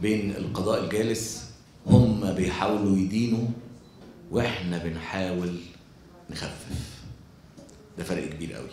بين القضاء الجالس هم بيحاولوا يدينوا واحنا بنحاول نخفف ده فرق كبير قوي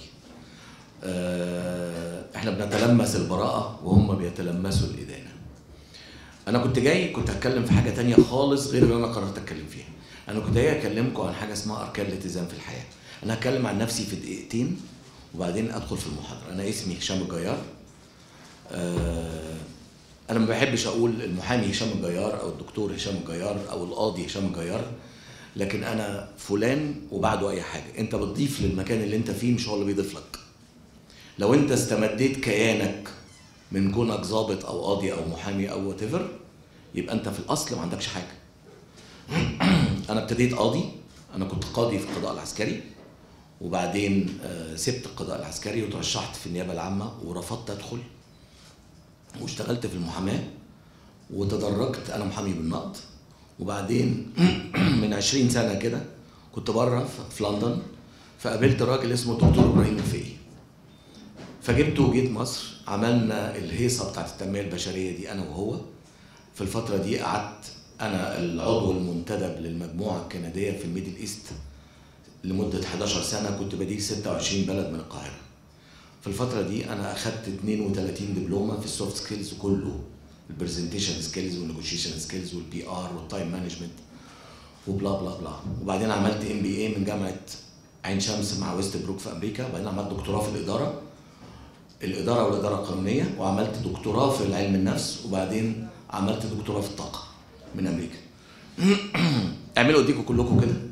آه، احنا بنتلمس البراءة وهم بيتلمسوا الإدانة انا كنت جاي كنت هتكلم في حاجة تانية خالص غير اللي انا قررت اتكلم فيها انا كنت جاي اكلمكم عن حاجة اسمها اركان الالتزام في الحياة انا هتكلم عن نفسي في دقيقتين وبعدين ادخل في المحاضرة انا اسمي هشام الجيار آه، انا ما بحبش اقول المحامي هشام الجيار او الدكتور هشام الجيار او القاضي هشام الجيار لكن انا فلان وبعده اي حاجه انت بتضيف للمكان اللي انت فيه مش هو اللي بيضيف لك لو انت استمديت كيانك من كونك ضابط او قاضي او محامي او وات يبقى انت في الاصل ما عندكش حاجه انا ابتديت قاضي انا كنت قاضي في القضاء العسكري وبعدين آه، سبت القضاء العسكري وترشحت في النيابه العامه ورفضت ادخل واشتغلت في المحاماه وتدرجت انا محامي بالنقد وبعدين من 20 سنه كده كنت بره في لندن فقابلت راجل اسمه الدكتور ابراهيم الفقي فجبته وجيت مصر عملنا الهيصه بتاعت التنميه البشريه دي انا وهو في الفتره دي قعدت انا العضو المنتدب للمجموعه الكنديه في الميدل ايست لمده 11 سنه كنت بدير 26 بلد من القاهره في الفتره دي انا اخدت 32 دبلومه في السوفت سكيلز كله البرزنتيشن سكيلز والنيجوشيشن سكيلز والبي ار والتايم مانجمنت وبلا بلا بلا وبعدين عملت ام بي اي من جامعه عين شمس مع ويست بروك في امريكا وبعدين عملت دكتوراه في الاداره الاداره والاداره القانونيه وعملت دكتوراه في علم النفس وبعدين عملت دكتوراه في الطاقه من امريكا اعملوا ايديكم كلكم كده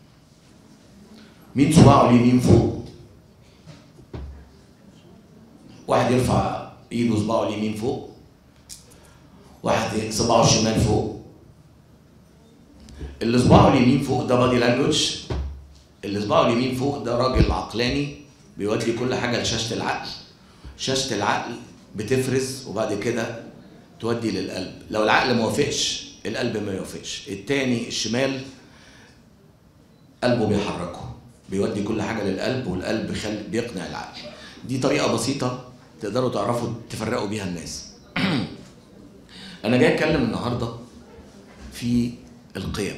مين صباعه اليمين فوق واحد يرفع ايده صباعه اليمين فوق واحد صباعه الشمال فوق اللي صباعه اليمين فوق ده بادي لانجوج اللي صباعه اليمين فوق ده راجل عقلاني بيودي كل حاجه لشاشه العقل شاشه العقل بتفرز وبعد كده تودي للقلب لو العقل ما وافقش القلب ما يوافقش التاني الشمال قلبه بيحركه بيودي كل حاجه للقلب والقلب خل... بيقنع العقل دي طريقه بسيطه تقدروا تعرفوا تفرقوا بيها الناس انا جاي اتكلم النهارده في القيم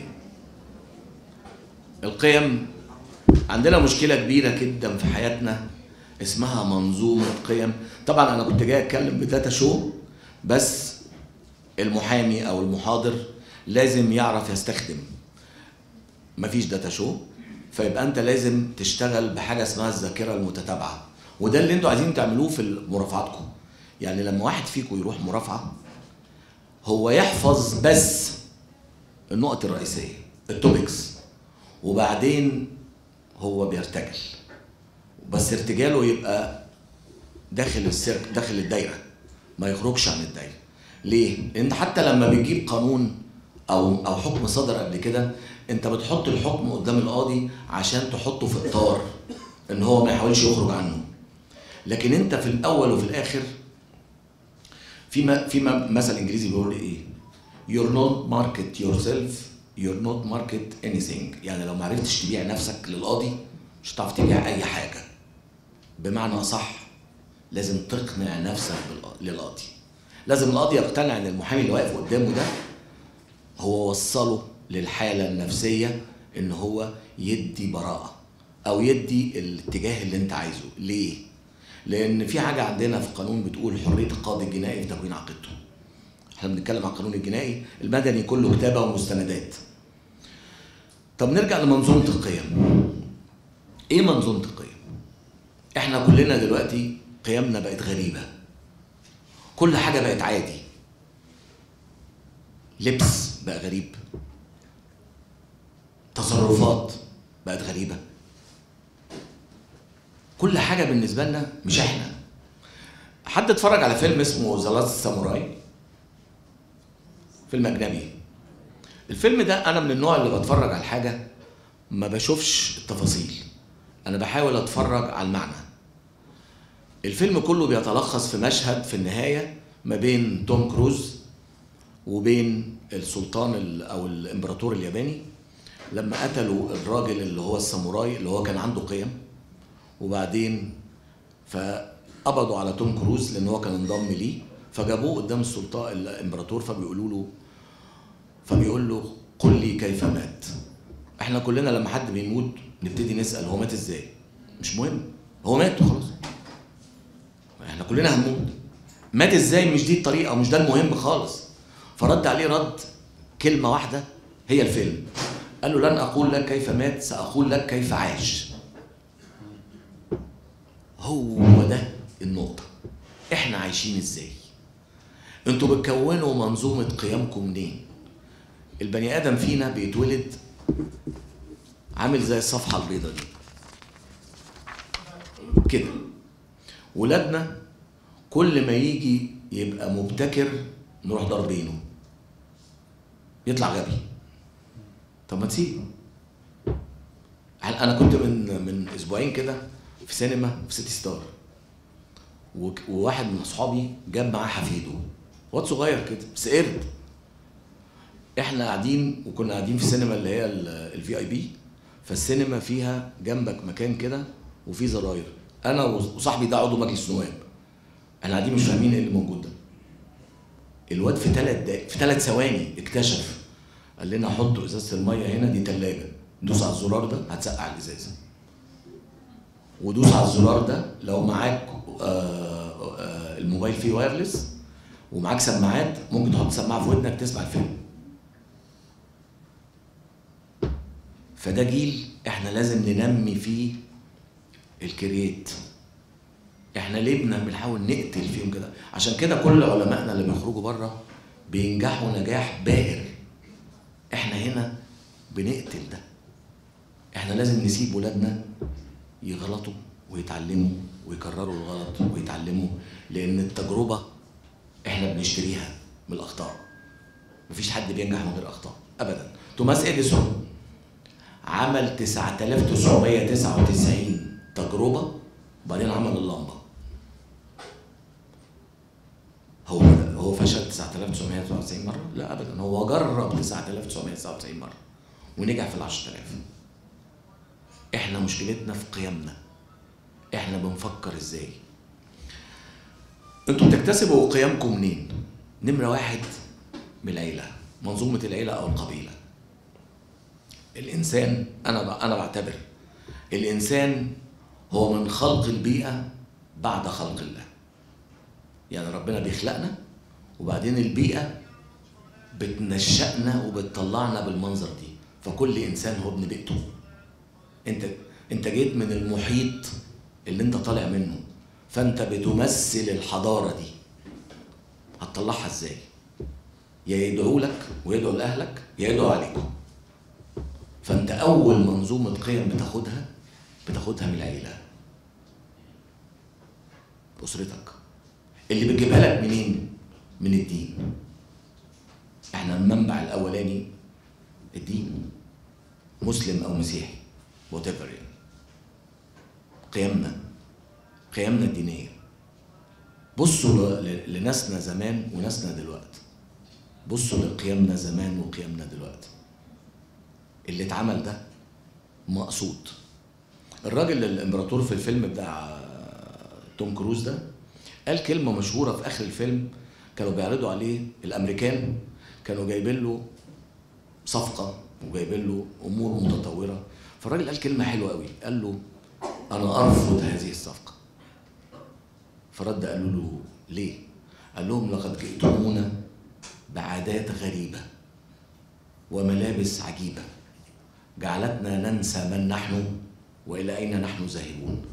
القيم عندنا مشكله كبيره جدا في حياتنا اسمها منظومه قيم طبعا انا كنت جاي اتكلم بداتا شو بس المحامي او المحاضر لازم يعرف يستخدم مفيش داتا شو فيبقى انت لازم تشتغل بحاجه اسمها الذاكره المتتابعه وده اللي انتوا عايزين تعملوه في مرافعاتكم يعني لما واحد فيكم يروح مرافعه هو يحفظ بس النقط الرئيسيه التوبكس وبعدين هو بيرتجل بس ارتجاله يبقى داخل السيرك داخل الدايره ما يخرجش عن الدايره ليه؟ لان حتى لما بتجيب قانون او او حكم صدر قبل كده انت بتحط الحكم قدام القاضي عشان تحطه في اطار ان هو ما يحاولش يخرج عنه لكن انت في الاول وفي الاخر في ما في ما مثل انجليزي بيقول ايه you're not market yourself you're not market anything يعني لو ما عرفتش تبيع نفسك للقاضي مش هتعرف تبيع اي حاجه بمعنى اصح لازم تقنع نفسك بالق- للقاضي لازم القاضي يقتنع ان المحامي اللي واقف قدامه ده هو وصله للحاله النفسيه ان هو يدي براءه او يدي الاتجاه اللي انت عايزه ليه لان في حاجه عندنا في القانون بتقول حريه القاضي الجنائي في تكوين عقيدته احنا بنتكلم عن القانون الجنائي المدني كله كتابه ومستندات طب نرجع لمنظومه القيم ايه منظومه القيم احنا كلنا دلوقتي قيمنا بقت غريبه كل حاجه بقت عادي لبس بقى غريب تصرفات بقت غريبه كل حاجه بالنسبه لنا مش احنا حد اتفرج على فيلم اسمه ذا لاست ساموراي فيلم اجنبي الفيلم ده انا من النوع اللي بتفرج على الحاجه ما بشوفش التفاصيل انا بحاول اتفرج على المعنى الفيلم كله بيتلخص في مشهد في النهايه ما بين توم كروز وبين السلطان ال- او الامبراطور الياباني لما قتلوا الراجل اللي هو الساموراي اللي هو كان عنده قيم وبعدين فقبضوا على توم كروز لان هو كان انضم ليه فجابوه قدام السلطان الامبراطور فبيقولوا له فبيقول له قل لي كيف مات احنا كلنا لما حد بيموت نبتدي نسال هو مات ازاي مش مهم هو مات وخلاص احنا كلنا هنموت مات ازاي مش دي الطريقه مش ده المهم خالص فرد عليه رد كلمه واحده هي الفيلم قال له لن اقول لك كيف مات ساقول لك كيف عاش هو ده النقطه احنا عايشين ازاي انتوا بتكونوا منظومه قيمكم منين البني ادم فينا بيتولد عامل زي الصفحه البيضاء دي كده ولادنا كل ما يجي يبقى مبتكر نروح ضاربينه يطلع غبي طب ما تسيبه انا كنت من من اسبوعين كده في سينما في سيتي ستار وك- وواحد من اصحابي جاب معاه حفيده واد صغير كده بس قرد احنا قاعدين وكنا قاعدين في السينما اللي هي الفي اي بي فالسينما فيها جنبك مكان كده وفي زراير انا وصاحبي ده عضو مجلس نواب احنا قاعدين مش فاهمين ايه اللي موجود ده الواد في ثلاث دقايق في ثلاث ثواني اكتشف قال لنا حطوا ازازه الميه هنا دي ثلاجه دوس على الزرار ده هتسقع الازازه ودوس على الزرار ده لو معاك آه، آه، الموبايل فيه وايرلس ومعاك سماعات ممكن تحط سماعه في ودنك تسمع الفيلم فده جيل احنا لازم ننمي فيه الكرييت احنا ليه بن- بنحاول نقتل فيهم كده عشان كده كل علمائنا اللي بيخرجوا بره بينجحوا نجاح باهر احنا هنا بنقتل ده احنا لازم نسيب ولادنا يغلطوا ويتعلموا ويكرروا الغلط ويتعلموا لان التجربه احنا بنشتريها من الاخطاء مفيش حد بينجح من غير اخطاء ابدا توماس اديسون عمل 9999 تجربه وبعدين عمل اللمبه هو هو فشل 9999 مره؟ لا ابدا هو جرب 9999 مره ونجح في ال 10000 احنا مشكلتنا في قيمنا احنا بنفكر ازاي انتوا بتكتسبوا قيمكم منين نمره واحد من العيله منظومه العيله او القبيله الانسان انا ب- انا بعتبر الانسان هو من خلق البيئه بعد خلق الله يعني ربنا بيخلقنا وبعدين البيئه بتنشأنا وبتطلعنا بالمنظر دي فكل انسان هو ابن بيئته انت انت جيت من المحيط اللي انت طالع منه فانت بتمثل الحضاره دي هتطلعها ازاي يا يدعوا لك ويدعوا لاهلك يا يدعوا عليكم فانت اول منظومه قيم بتاخدها بتاخدها من العيله اسرتك اللي بتجيبها لك منين من الدين احنا المنبع الاولاني الدين مسلم او مسيحي وات يعني قيمنا قيمنا الدينيه بصوا ل- ل- لناسنا زمان وناسنا دلوقتي بصوا لقيمنا زمان وقيمنا دلوقتي اللي اتعمل ده مقصود الراجل الامبراطور في الفيلم بتاع توم كروز ده قال كلمه مشهوره في اخر الفيلم كانوا بيعرضوا عليه الامريكان كانوا جايبين له صفقه وجايبين له امور متطوره فالراجل قال كلمه حلوه قوي قال له انا ارفض هذه الصفقه فرد قالوا له ليه قال لهم لقد جئتمونا بعادات غريبه وملابس عجيبه جعلتنا ننسى من نحن والى اين نحن ذاهبون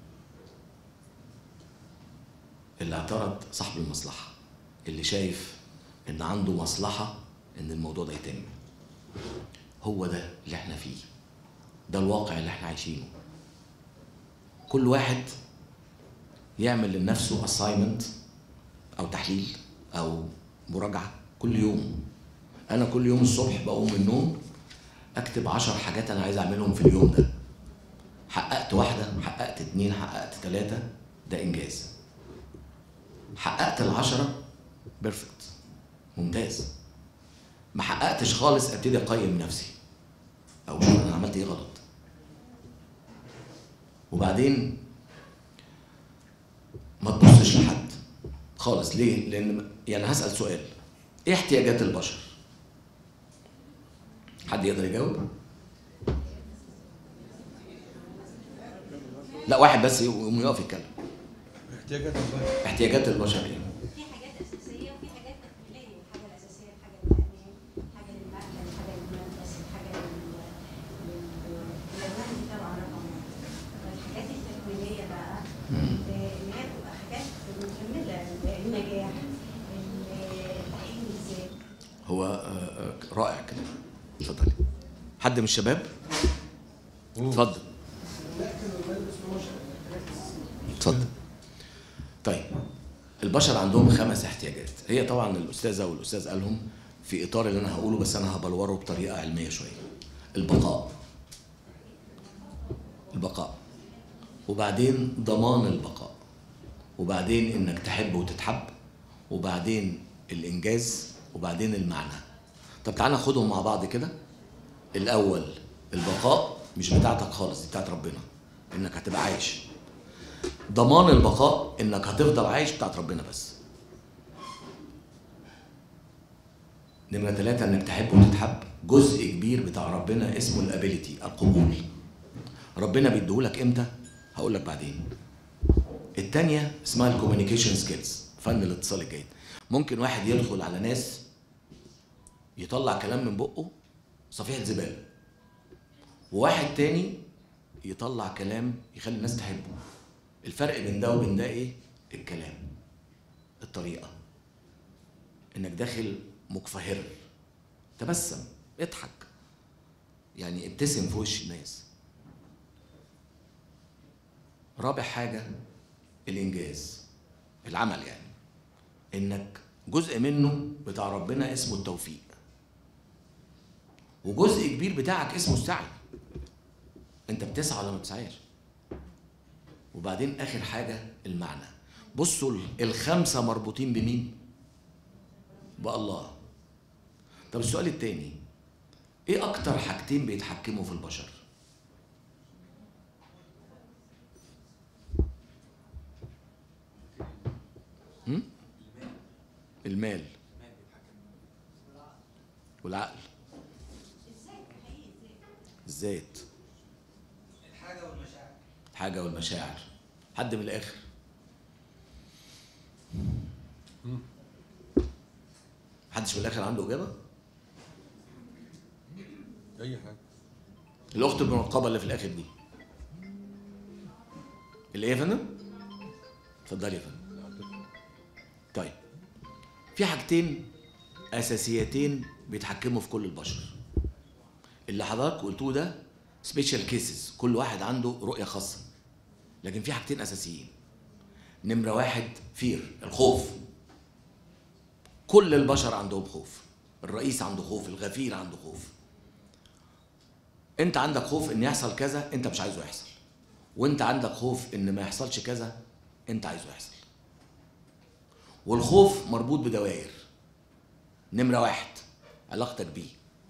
اللي اعترض صاحب المصلحه اللي شايف ان عنده مصلحه ان الموضوع ده يتم هو ده اللي احنا فيه ده الواقع اللي احنا عايشينه كل واحد يعمل لنفسه assignment او تحليل او مراجعه كل يوم انا كل يوم الصبح بقوم من النوم اكتب عشر حاجات انا عايز اعملهم في اليوم ده حققت واحده حققت اتنين حققت ثلاثه ده انجاز حققت العشرة بيرفكت ممتاز ما حققتش خالص ابتدي اقيم نفسي او شوف انا عملت ايه غلط وبعدين ما تبصش لحد خالص ليه لان يعني هسال سؤال ايه احتياجات البشر حد يقدر يجاوب لا واحد بس يقوم يقف يتكلم احتياجات البشر احتياجات البشر ايه في حاجات اساسيه وفي حاجات تكميليه الحاجه الاساسيه الحاجه للامان حاجه للمأكل حاجه للملبس حاجه لل للوزن طبعا رقم واحد الحاجات التكميليه بقى آه، اللي هي بتبقى حاجات مكمله النجاح تحقيق الذات هو آه، آه، رائع كده اتفضلي حد من الشباب اتفضل اتفضل طيب البشر عندهم خمس احتياجات هي طبعا الاستاذه والاستاذ قالهم في اطار اللي انا هقوله بس انا هبلوره بطريقه علميه شويه البقاء البقاء وبعدين ضمان البقاء وبعدين انك تحب وتتحب وبعدين الانجاز وبعدين المعنى طب تعالى ناخدهم مع بعض كده الاول البقاء مش بتاعتك خالص دي بتاعت ربنا انك هتبقى عايش ضمان البقاء انك هتفضل عايش بتاعت ربنا بس نمرة ثلاثة انك تحب وتتحب جزء كبير بتاع ربنا اسمه الابيليتي القبول ربنا بيديهولك امتى هقول لك بعدين التانية اسمها الكوميونيكيشن سكيلز فن الاتصال الجيد ممكن واحد يدخل على ناس يطلع كلام من بقه صفيحة زبالة وواحد تاني يطلع كلام يخلي الناس تحبه الفرق بين ده وبين ده ايه الكلام الطريقة انك داخل مكفهر تبسم اضحك يعني ابتسم في وش الناس رابع حاجة الإنجاز العمل يعني إنك جزء منه بتاع ربنا اسمه التوفيق وجزء كبير بتاعك اسمه السعي انت بتسعى ولا ما بتسعاش وبعدين اخر حاجه المعنى بصوا الخمسه مربوطين بمين بالله طب السؤال التاني ايه اكتر حاجتين بيتحكموا في البشر هم؟ المال والعقل الذات الحاجه والمشاعر الحاجة والمشاعر حد من الآخر محدش من الآخر عنده إجابة؟ اي حاجه الأخت المنقبة اللي في الآخر دي اللي إيه يا فندم؟ اتفضلي يا فندم طيب في حاجتين أساسيتين بيتحكموا في كل البشر اللي حضرتك قلتوه ده سبيشال كيسز كل واحد عنده رؤية خاصة لكن في حاجتين أساسيين نمرة واحد فير الخوف كل البشر عندهم خوف الرئيس عنده خوف الغفير عنده خوف انت عندك خوف ان يحصل كذا انت مش عايزه يحصل وانت عندك خوف ان ما يحصلش كذا انت عايزه يحصل والخوف مربوط بدوائر نمرة واحد علاقتك بيه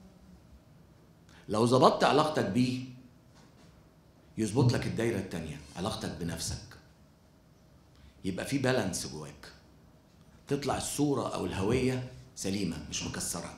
لو ظبطت علاقتك بيه يظبط لك الدايرة التانية علاقتك بنفسك يبقى في بالانس جواك تطلع الصورة أو الهوية سليمة مش مكسرة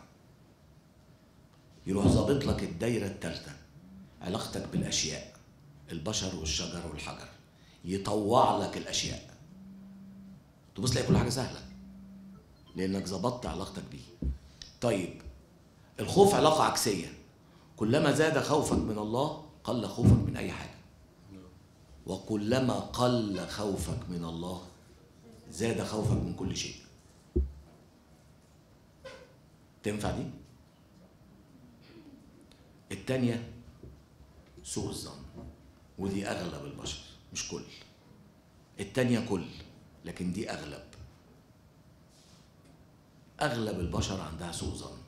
يروح ظابط لك الدايرة التالتة علاقتك بالأشياء البشر والشجر والحجر يطوع لك الأشياء تبص تلاقي كل حاجة سهلة لأنك ظبطت علاقتك بيه طيب الخوف علاقة عكسية كلما زاد خوفك من الله قل خوفك من أي حاجة وكلما قل خوفك من الله زاد خوفك من كل شيء تنفع دي التانية سوء الظن ودي أغلب البشر مش كل التانية كل لكن دي أغلب أغلب البشر عندها سوء ظن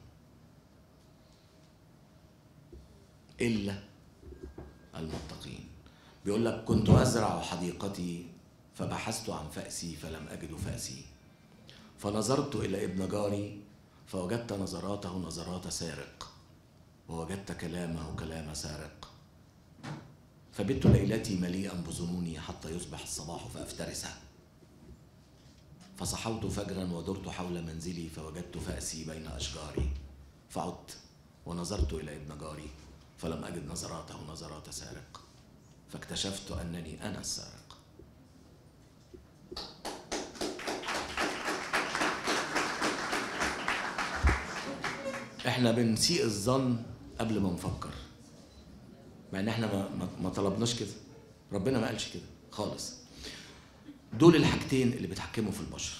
إلا المتقين بيقول لك كنت أزرع حديقتي فبحثت عن فأسي فلم أجد فأسي فنظرت إلى ابن جاري فوجدت نظراته نظرات سارق ووجدت كلامه كلام سارق فبت ليلتي مليئا بظنوني حتى يصبح الصباح فافترسها فصحوت فجرا ودرت حول منزلي فوجدت فأسي بين أشجاري فعدت ونظرت إلى ابن جاري فلم أجد نظراته نظرات سارق فاكتشفت أنني أنا السارق احنا بنسيء الظن قبل ما نفكر مع ان احنا ما, ما, ما طلبناش كده ربنا ما قالش كده خالص دول الحاجتين اللي بيتحكموا في البشر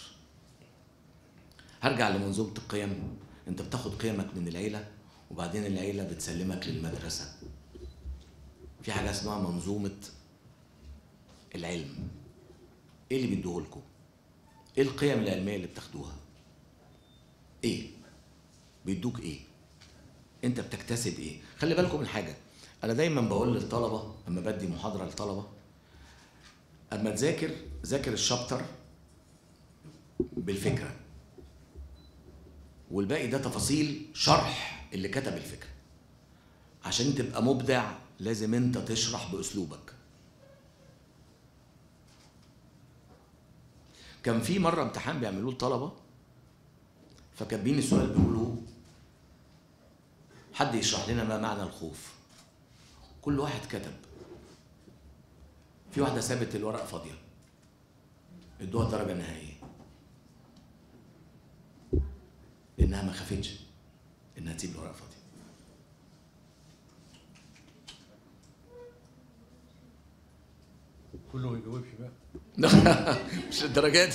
هرجع لمنظومة القيم انت بتاخد قيمك من العيلة وبعدين العيلة بتسلمك للمدرسة في حاجة اسمها منظومة العلم ايه اللي بيدوه ايه القيم العلمية اللي بتاخدوها ايه بيدوك ايه انت بتكتسب ايه خلي بالكم من حاجه انا دايما بقول للطلبه لما بدي محاضره للطلبه اما تذاكر ذاكر الشابتر بالفكره والباقي ده تفاصيل شرح اللي كتب الفكره عشان تبقى مبدع لازم انت تشرح باسلوبك كان في مره امتحان بيعملوه الطلبه فكاتبين السؤال بيقولوا حد يشرح لنا ما معنى الخوف كل واحد كتب في واحده سابت الورقه فاضيه ادوها الدرجه النهائيه لانها ما خافتش انها تسيب الورقه فاضيه كله ما يجاوبش بقى مش الدرجات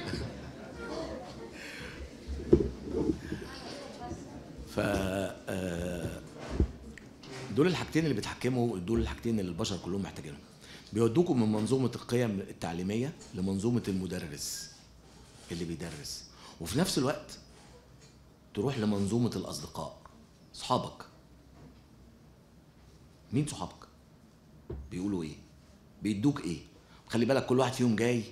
ف آه، دول الحاجتين اللي بيتحكموا دول الحاجتين اللي البشر كلهم محتاجينهم بيودوكم من منظومة القيم التعليمية لمنظومة المدرس اللي بيدرس وفي نفس الوقت تروح لمنظومة الأصدقاء صحابك مين صحابك؟ بيقولوا إيه؟ بيدوك إيه؟ خلي بالك كل واحد فيهم جاي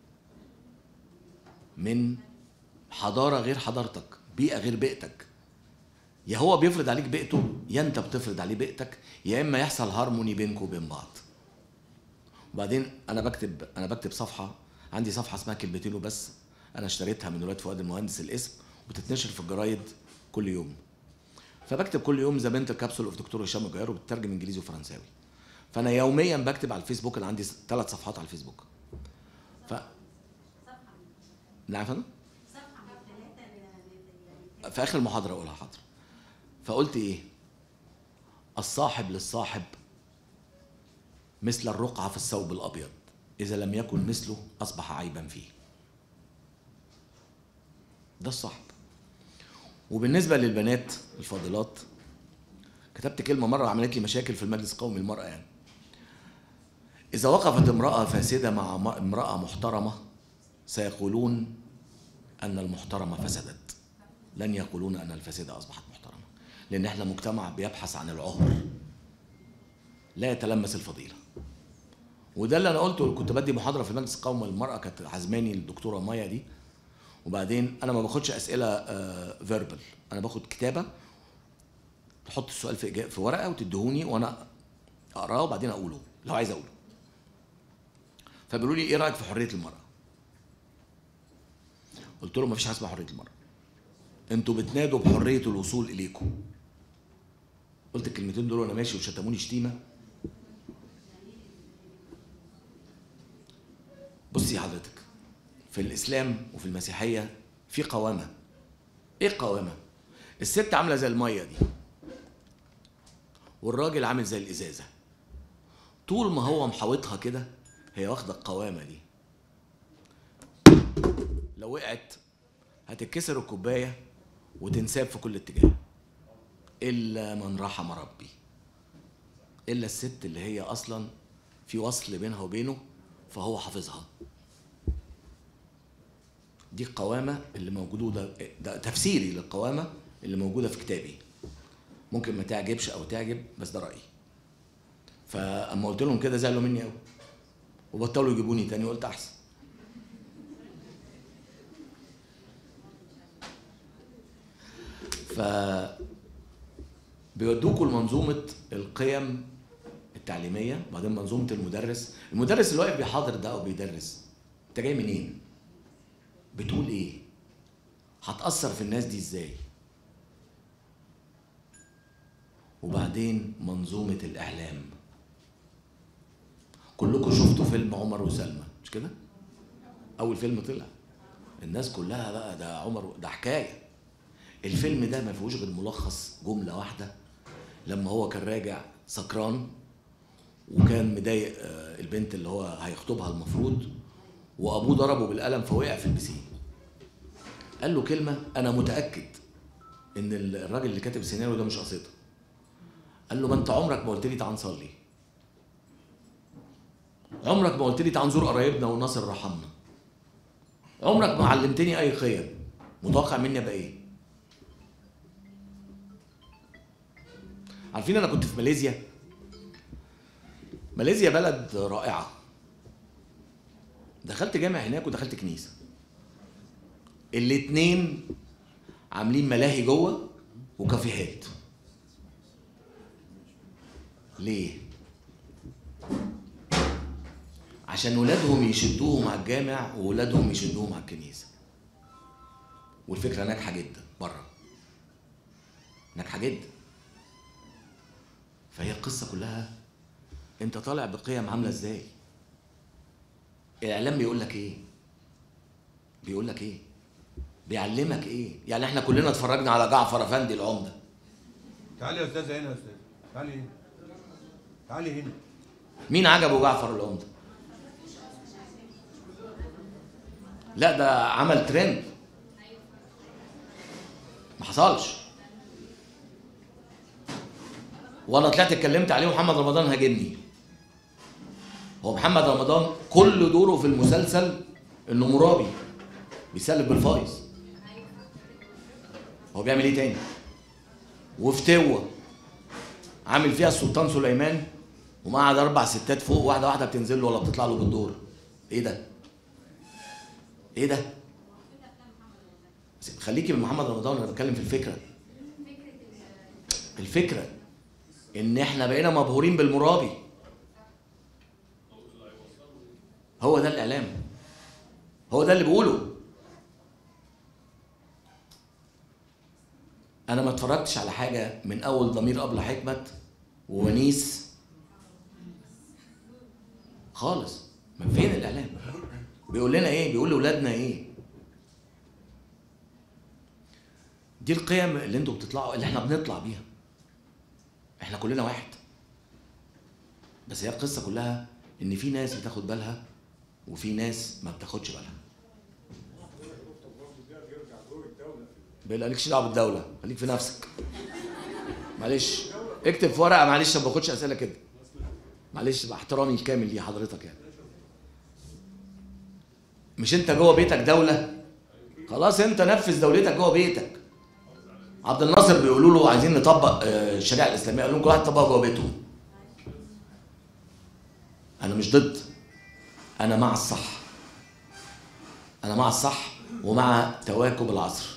من حضارة غير حضارتك بيئة غير بيئتك يا هو بيفرض عليك بيئته يا انت بتفرض عليه بيئتك يا اما يحصل هارموني بينكم وبين بعض وبعدين انا بكتب انا بكتب صفحه عندي صفحه اسمها كلمتين وبس انا اشتريتها من ولاد فؤاد المهندس الاسم وتتنشر في الجرايد كل يوم فبكتب كل يوم ذا بنت كابسول اوف دكتور هشام الجيار وبتترجم انجليزي وفرنساوي فانا يوميا بكتب على الفيسبوك انا عندي ثلاث صفحات على الفيسبوك ف نعم يا فندم؟ صفحه من ثلاثه في اخر المحاضره اقولها حاضر فقلت ايه الصاحب للصاحب مثل الرقعة في الثوب الأبيض إذا لم يكن مثله أصبح عيبا فيه ده الصاحب وبالنسبة للبنات الفاضلات كتبت كلمة مرة عملت لي مشاكل في المجلس القومي للمرأة يعني إذا وقفت امرأة فاسدة مع م- امرأة محترمة سيقولون أن المحترمة فسدت لن يقولون أن الفاسدة أصبحت محترمة لأن احنا مجتمع بيبحث عن العهر لا يتلمس الفضيلة وده اللي أنا قلته كنت بدي محاضرة في المجلس القومي للمرأة كانت عزماني الدكتورة مايا دي وبعدين أنا ما باخدش أسئلة فيربال أنا باخد كتابة تحط السؤال في إجا- في ورقة وتدهوني وأنا أقراه وبعدين أقوله لو عايز أقوله فبيقولوا لي إيه رأيك في حرية المرأة؟ قلت لهم مفيش حاجة اسمها حرية المرأة انتوا بتنادوا بحريه الوصول اليكم قلت الكلمتين دول وانا ماشي وشتموني شتيمه بصي حضرتك في الاسلام وفي المسيحيه في قوامه ايه قوامه الست عامله زي الميه دي والراجل عامل زي الازازه طول ما هو محاوطها كده هي واخده القوامه دي لو وقعت هتتكسر الكوبايه وتنساب في كل اتجاه الا من رحم ربي الا الست اللي هي اصلا في وصل بينها وبينه فهو حافظها دي القوامة اللي موجودة ده تفسيري للقوامة اللي موجودة في كتابي ممكن ما تعجبش أو تعجب بس ده رأيي فأما قلت لهم كده زعلوا مني قوي وبطلوا يجيبوني تاني قلت أحسن ف بيودوكوا لمنظومة القيم التعليمية بعدين منظومة المدرس المدرس اللي واقف بيحاضر ده أو بيدرس أنت جاي منين؟ بتقول ايه هتأثر في الناس دي ازاي وبعدين منظومة الإعلام كلكم شفتوا فيلم عمر وسلمى مش كده؟ أول فيلم طلع الناس كلها بقى ده عمر ده حكاية الفيلم ده ما فيهوش غير ملخص جملة واحدة لما هو كان راجع سكران وكان مضايق آه، البنت اللي هو هيخطبها المفروض وابوه ضربه بالقلم فوقع في البسين قال له كلمه انا متاكد ان الراجل اللي كاتب السيناريو ده مش قصدها قال له ما انت عمرك ما قلت لي تعال نصلي عمرك ما قلت لي تعال نزور قرايبنا والناصر رحمنا عمرك ما علمتني اي خير متوقع مني ابقى ايه عارفين انا كنت في ماليزيا ماليزيا بلد رائعه دخلت جامع هناك ودخلت كنيسه الاتنين عاملين ملاهي جوه وكافيهات ليه عشان ولادهم يشدوهم على الجامع وولادهم يشدوهم على الكنيسه والفكره ناجحه جدا بره ناجحه جدا فهي القصه كلها انت طالع بقيم عامله ازاي الاعلام بيقول لك ايه بيقول لك ايه بيعلمك ايه يعني احنا كلنا اتفرجنا على جعفر افندي العمده تعالي يا استاذه هنا يا استاذ تعالي هنا تعالي هنا مين عجبه جعفر العمده لا ده عمل ترند ما حصلش وانا طلعت اتكلمت عليه محمد رمضان هاجمني هو محمد رمضان كل دوره في المسلسل انه مرابي بيسلك بالفايز هو بيعمل ايه تاني وفتوه عامل فيها السلطان سليمان ومقعد اربع ستات فوق واحده واحده بتنزل له ولا بتطلع له بالدور ايه ده ايه ده خليكي من محمد رمضان انا بتكلم في الفكره الفكره ان احنا بقينا مبهورين بالمرابي هو ده الاعلام هو ده اللي بقوله انا ما اتفرجتش على حاجه من اول ضمير ابله حكمت وونيس خالص ما فين الاعلام بيقول لنا ايه بيقول لاولادنا ايه دي القيم اللي انتوا بتطلعوا اللي احنا بنطلع بيها احنا كلنا واحد بس هي القصه كلها ان في ناس بتاخد بالها وفي ناس ما بتاخدش بالها مالكش دعوه بالدوله خليك في نفسك معلش اكتب في ورقه معلش ما باخدش اسئله كده معلش باحترامي الكامل لحضرتك يعني مش انت جوه بيتك دوله خلاص انت نفذ دولتك جوه بيتك عبد الناصر بيقولوا له عايزين نطبق آه، الشريعه الاسلاميه قال لهم كل واحد يطبقها جوه بيتهم انا مش ضد انا مع الصح انا مع الصح ومع تواكب العصر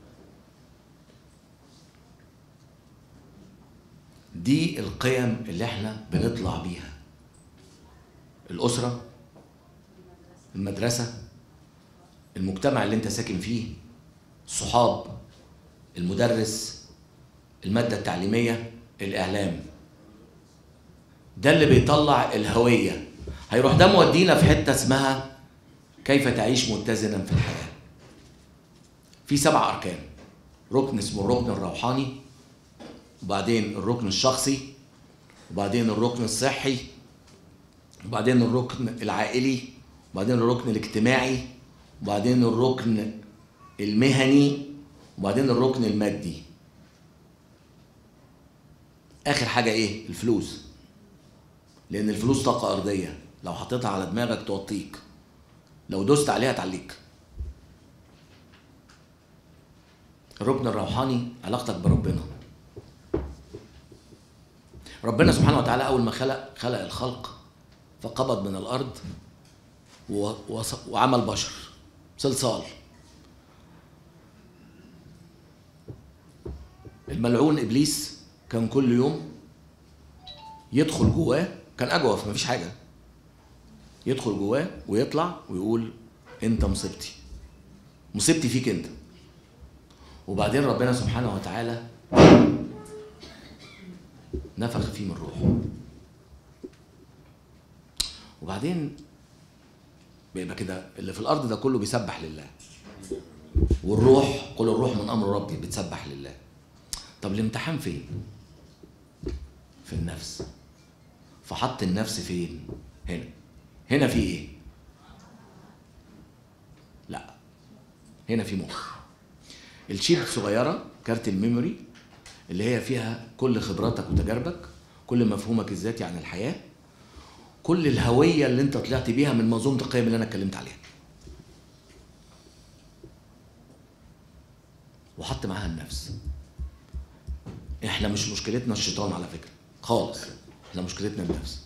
دي القيم اللي احنا بنطلع بيها الاسره المدرسه المجتمع اللي انت ساكن فيه الصحاب المدرس الماده التعليميه الاعلام ده اللي بيطلع الهويه هيروح ده مودينا في حته اسمها كيف تعيش متزنا في الحياه في سبع اركان ركن اسمه الركن الروحاني وبعدين الركن الشخصي وبعدين الركن الصحي وبعدين الركن العائلي وبعدين الركن الاجتماعي وبعدين الركن المهني وبعدين الركن المادي اخر حاجه ايه الفلوس لان الفلوس طاقه ارضيه لو حطيتها على دماغك توطيك لو دوست عليها تعليك الركن الروحاني علاقتك بربنا ربنا سبحانه وتعالى اول ما خلق خلق الخلق فقبض من الارض و- وص- وعمل بشر صلصال الملعون ابليس كان كل يوم يدخل جواه كان اجوف مفيش حاجه يدخل جواه ويطلع ويقول انت مصيبتي مصيبتي فيك انت وبعدين ربنا سبحانه وتعالى نفخ فيه من روحه وبعدين بيبقى كده اللي في الارض ده كله بيسبح لله والروح قل الروح من امر ربي بتسبح لله طب الامتحان فين في النفس فحط النفس فين هنا هنا في ايه لا هنا في مخ الشيب الصغيره كارت الميموري اللي هي فيها كل خبراتك وتجاربك كل مفهومك الذاتي عن الحياه كل الهويه اللي انت طلعت بيها من منظومه القيم اللي انا اتكلمت عليها وحط معاها النفس احنا مش مشكلتنا الشيطان على فكره خالص احنا مشكلتنا النفس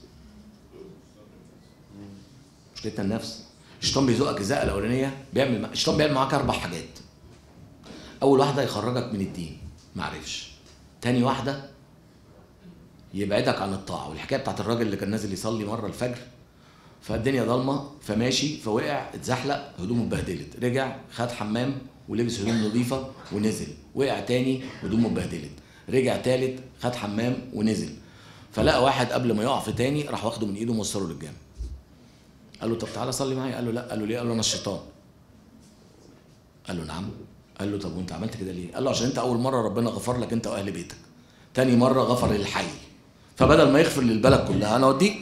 مشكلتنا النفس الشيطان بيزقك الزقه الاولانيه بيعمل الشيطان بيعمل معاك اربع حاجات اول واحده يخرجك من الدين معرفش تاني واحده يبعدك عن الطاعه والحكايه بتاعت الراجل اللي كان نازل يصلي مره الفجر فالدنيا ضلمه فماشي فوقع اتزحلق هدومه اتبهدلت رجع خد حمام ولبس هدوم نظيفه ونزل وقع تاني هدومه اتبهدلت رجع تالت خد حمام ونزل فلقى واحد قبل ما يقع في تاني راح واخده من ايده وموصله للجامع قال له طب تعالى صلي معايا قال له لا قال له ليه قال له انا الشيطان قال له نعم قال له طب وانت عملت كده ليه قال له عشان انت اول مره ربنا غفر لك انت واهل بيتك تاني مره غفر للحي فبدل ما يغفر للبلد كلها انا اوديك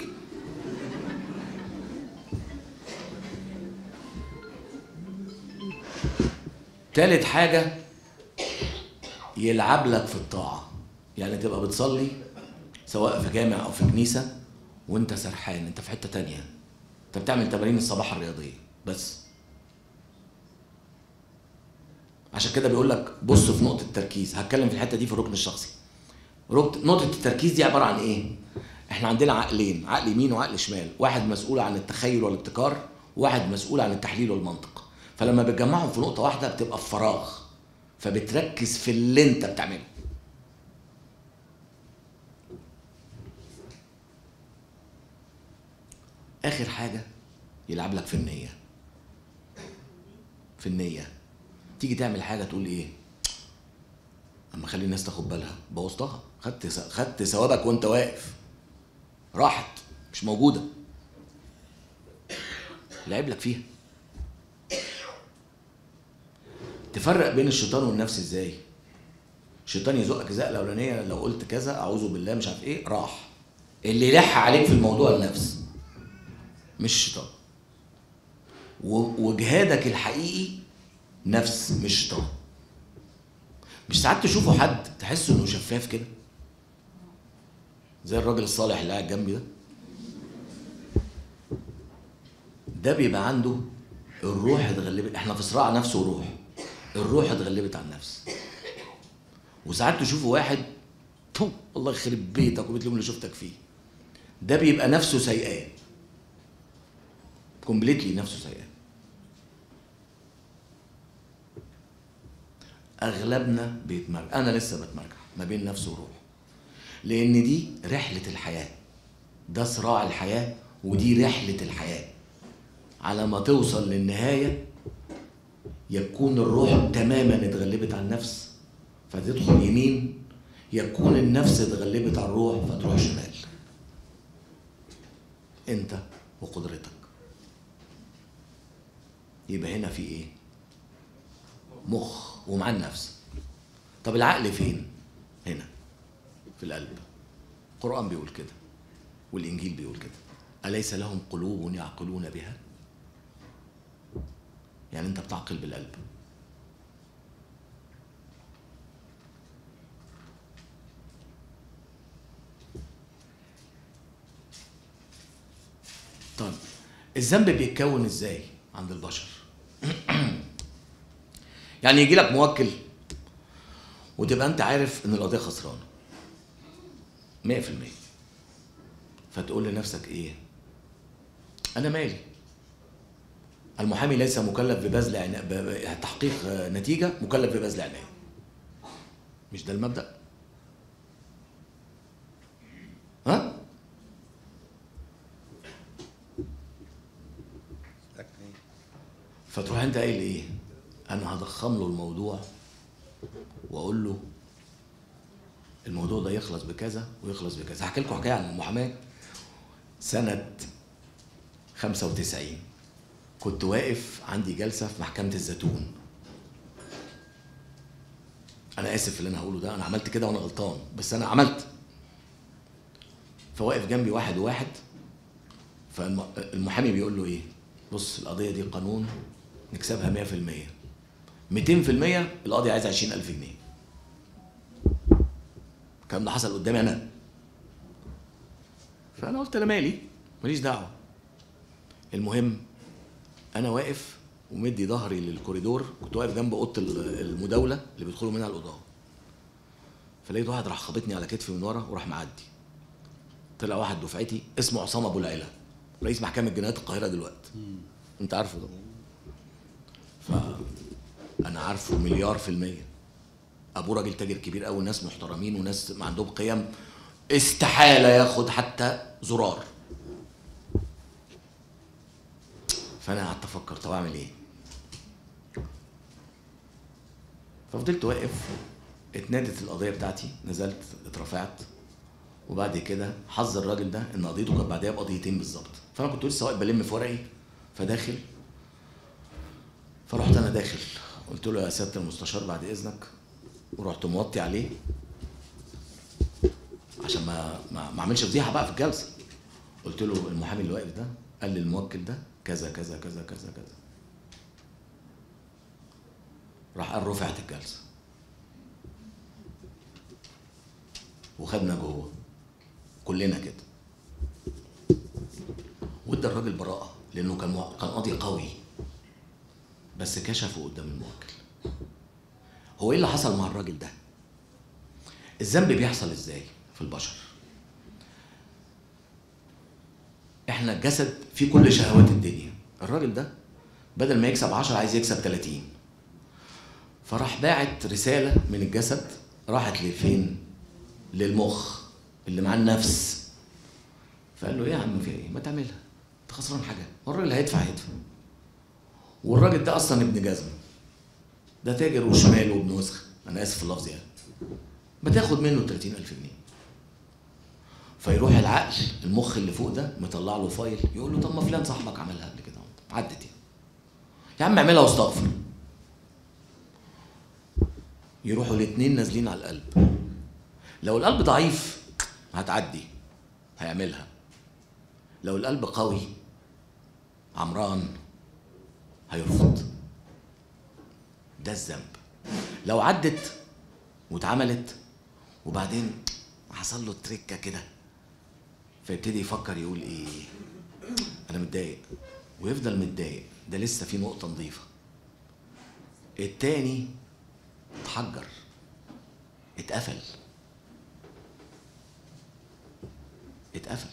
تالت حاجة يلعب لك في الطاعة يعني تبقى بتصلي سواء في جامع أو في كنيسة وأنت سرحان أنت في حتة تانية أنت بتعمل تمارين الصباح الرياضية بس عشان كده بيقول لك بص في نقطة التركيز هتكلم في الحتة دي في الركن الشخصي ركن- نقطة التركيز دي عبارة عن إيه؟ إحنا عندنا عقلين عقل يمين وعقل شمال واحد مسؤول عن التخيل والابتكار وواحد مسؤول عن التحليل والمنطق فلما بتجمعهم في نقطة واحدة بتبقى في فراغ فبتركز في اللي انت بتعمله اخر حاجة يلعب لك في النية في النية تيجي تعمل حاجة تقول ايه اما خلي الناس تاخد بالها بوظتها خدت س- خدت ثوابك وانت واقف راحت مش موجودة لعب لك فيها تفرق بين الشيطان والنفس ازاي الشيطان يزقك زقه الاولانيه لو قلت كذا اعوذ بالله مش عارف ايه راح اللي يلح عليك في الموضوع النفس مش الشيطان و- وجهادك الحقيقي نفس مش شيطان مش ساعات تشوفوا حد تحسوا انه شفاف كده زي الراجل الصالح اللي قاعد جنبي ده ده بيبقى عنده الروح اتغلبت احنا في صراع نفس وروح الروح اتغلبت على النفس وساعات تشوفوا واحد تو الله يخرب بيتك وبيت اليوم اللي شفتك فيه ده بيبقى نفسه سيئان كومبليتلي نفسه سيئان اغلبنا بيتمرجح انا لسه بتمرجح ما بين نفس وروح لان دي رحله الحياه ده صراع الحياه ودي رحله الحياه على ما توصل للنهايه يكون الروح تماما اتغلبت على النفس فتدخل يمين يكون النفس اتغلبت على الروح فتروح شمال انت وقدرتك يبقى هنا في ايه مخ ومع النفس طب العقل فين هنا في القلب القرآن بيقول كده والإنجيل بيقول كده أليس لهم قلوب يعقلون بها يعني أنت بتعقل بالقلب طيب الذنب بيتكون ازاي عند البشر يعني يجي لك موكل وتبقى انت عارف ان القضيه خسرانه 100% فتقول لنفسك ايه انا مالي المحامي ليس مكلف ببذل عنا... ب... ب... تحقيق آه، نتيجه مكلف ببذل عنايه مش ده المبدا ها فتروح انت قايل ايه انا هضخم له الموضوع واقول له الموضوع ده يخلص بكذا ويخلص بكذا هحكي لكم حكايه عن المحاماه سنه 95 كنت واقف عندي جلسه في محكمه الزيتون انا اسف في اللي انا هقوله ده انا عملت كده وانا غلطان بس انا عملت فواقف جنبي واحد وواحد فالمحامي بيقول له ايه بص القضيه دي قانون نكسبها 100% 200% القاضي عايز 20000 جنيه الكلام ده حصل قدامي انا فانا قلت انا مالي ماليش دعوه المهم انا واقف ومدي ظهري للكوريدور كنت واقف جنب اوضه المداوله اللي بيدخلوا منها القضاه فلقيت واحد راح خابطني على كتفي من ورا وراح معدي طلع واحد دفعتي اسمه عصام ابو العلا رئيس محكمه جنايات القاهره دلوقتي انت عارفه ده فانا عارفه مليار في الميه ابوه راجل تاجر كبير قوي ناس محترمين وناس ما عندهم قيم استحاله ياخد حتى زرار فانا قعدت افكر طب اعمل ايه ففضلت واقف اتنادت القضيه بتاعتي نزلت اترفعت وبعد كده حظ الراجل ده ان قضيته كانت بعدها بقضيتين بالظبط فانا كنت لسه واقف بلم في ورقي فداخل فرحت انا داخل قلت له يا سياده المستشار بعد اذنك ورحت موطي عليه عشان ما ما, ما اعملش فضيحه بقى في الجلسه قلت له المحامي اللي واقف ده قال للموكل ده كذا كذا كذا كذا كذا راح قال رفعت الجلسه وخدنا جوه كلنا كده وادى الراجل براءه لانه كان مع- كان قاضي قوي بس كشفه قدام الموكل هو ايه اللي حصل مع الراجل ده الذنب بيحصل ازاي في البشر احنا الجسد فيه كل شهوات الدنيا الراجل ده بدل ما يكسب 10 عايز يكسب 30 فراح باعت رساله من الجسد راحت لفين للمخ اللي مع النفس فقال له ايه يا عم في ايه ما تعملها انت خسران حاجه هو الراجل هيدفع هيدفع والراجل ده اصلا ابن جزمه ده تاجر وشمال وابن وسخ انا اسف في اللفظ يعني ما تاخد منه 30000 جنيه فيروح العقل المخ اللي فوق ده مطلع له فايل يقول له طب ما فلان صاحبك عملها قبل كده عدت يعني يا عم اعملها واستغفر يروحوا الاثنين نازلين على القلب لو القلب ضعيف هتعدي هيعملها لو القلب قوي عمران هيرفض ده الذنب لو عدت واتعملت وبعدين حصل له تريكه كده فيبتدي يفكر يقول ايه انا متضايق ويفضل متضايق ده لسه في نقطه نظيفه التاني اتحجر اتقفل اتقفل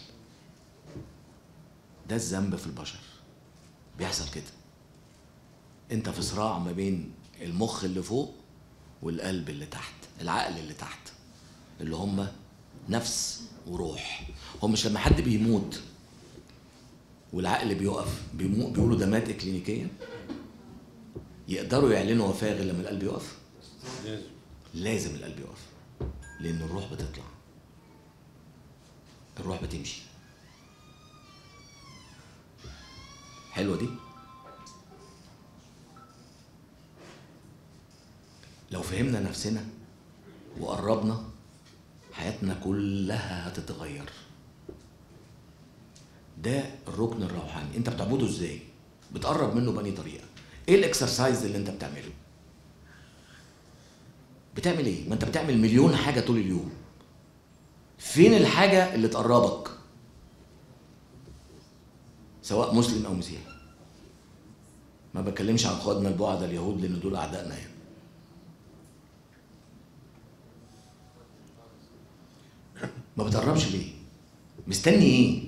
ده الذنب في البشر بيحصل كده انت في صراع ما بين المخ اللي فوق والقلب اللي تحت العقل اللي تحت اللي هم نفس وروح هو مش لما حد بيموت والعقل بيقف بيمو بيقولوا ده مات اكلينيكيا يقدروا يعلنوا وفاه غير لما القلب يقف لازم لازم القلب يقف لان الروح بتطلع الروح بتمشي حلوه دي لو فهمنا نفسنا وقربنا حياتنا كلها هتتغير ده الركن الروحاني انت بتعبده ازاي بتقرب منه بأني طريقه ايه الاكسرسايز اللي انت بتعمله بتعمل ايه ما انت بتعمل مليون حاجه طول اليوم فين الحاجه اللي تقربك سواء مسلم او مسيحي ما بتكلمش عن اخواتنا البعد اليهود لان دول اعدائنا يعني ما بتقربش ليه مستني ايه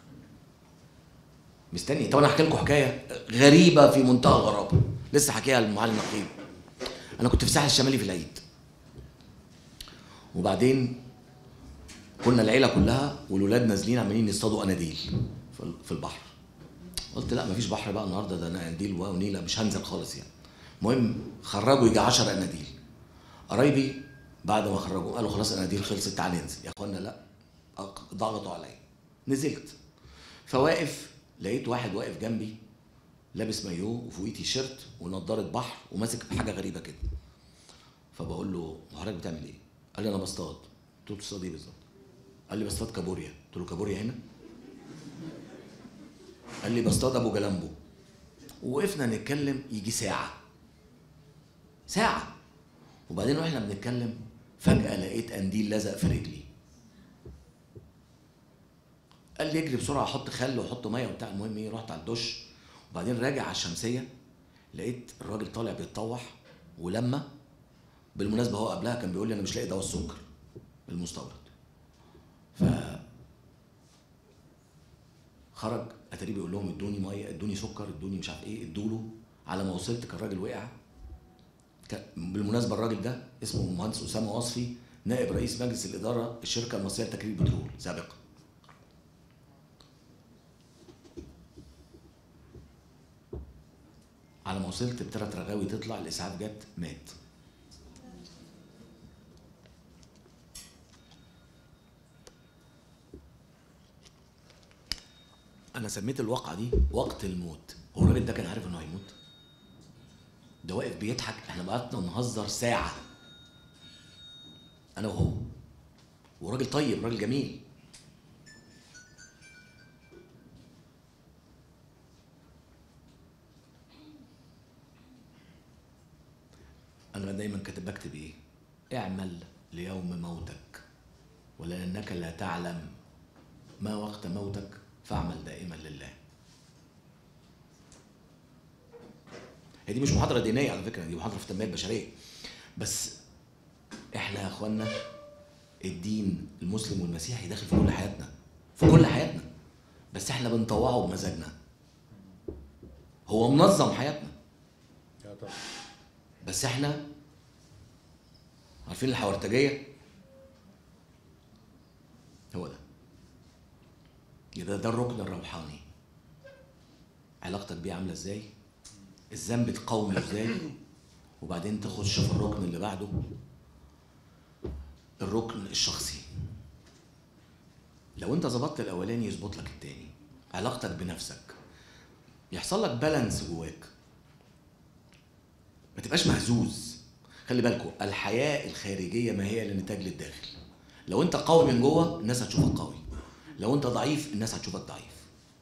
مستني إيه؟ طب انا احكي لكم حكايه غريبه في منتهى الغرابه لسه حكيها المعلم نقيب انا كنت في الساحل الشمالي في العيد وبعدين كنا العيله كلها والولاد نازلين عمالين يصطادوا اناديل في ال- في البحر قلت لا مفيش بحر بقى النهارده ده انا قنديل ونيله مش هنزل خالص يعني المهم خرجوا يجي 10 اناديل قرايبي بعد ما خرجوا قالوا خلاص اناديل خلصت تعالى ننزل يا اخوانا لا أق- ضغطوا عليا نزلت فواقف لقيت واحد واقف جنبي لابس مايو وفوقيه تي شيرت ونضاره بحر وماسك بحاجه غريبه كده فبقول له حضرتك بتعمل ايه؟ قال لي انا بصطاد قلت له بتصطاد ايه بالظبط؟ قال لي بصطاد كابوريا قلت له كابوريا هنا؟ قال لي بصطاد ابو جلامبو ووقفنا نتكلم يجي ساعه ساعه وبعدين واحنا بنتكلم فجاه لقيت قنديل لزق في رجلي قال لي اجري بسرعه حط خل وحط ميه وبتاع المهم ايه رحت على الدش وبعدين راجع على الشمسيه لقيت الراجل طالع بيتطوح ولما بالمناسبه هو قبلها كان بيقول لي انا مش لاقي دواء السكر المستورد ف خرج اتاري بيقول لهم ادوني ميه ادوني سكر ادوني مش عارف ايه ادوا له على ما وصلت كان الراجل وقع كان- بالمناسبه الراجل ده اسمه المهندس اسامه وصفي نائب رئيس مجلس الاداره الشركه المصريه لتكرير البترول سابقا على ما وصلت بثلاث رغاوي تطلع الاسعاف جت مات انا سميت الواقعه دي وقت الموت هو الراجل ده كان عارف انه هيموت ده واقف بيضحك احنا قعدنا نهزر ساعه انا وهو وراجل طيب راجل جميل انا دايما كاتب بكتب ايه اعمل ليوم موتك ولانك لا تعلم ما وقت موتك فاعمل دائما لله هي دي مش محاضره دينيه على فكره دي محاضره في التنميه البشريه بس احنا يا اخوانا الدين المسلم والمسيحي داخل في كل حياتنا في كل حياتنا بس احنا بنطوعه بمزاجنا هو منظم حياتنا يا طبعا بس احنا عارفين الحورتجيه هو ده يبقى ده الركن الروحاني علاقتك بيه عامله ازاي الذنب تقاومه ازاي وبعدين تخش في الركن اللي بعده الركن الشخصي لو انت ظبطت الاولاني يظبط لك التاني علاقتك بنفسك يحصل لك بالانس جواك ما تبقاش مهزوز خلي بالكم الحياة الخارجية ما هي لنتاج للداخل لو انت قوي من جوه الناس هتشوفك قوي لو انت ضعيف الناس هتشوفك ضعيف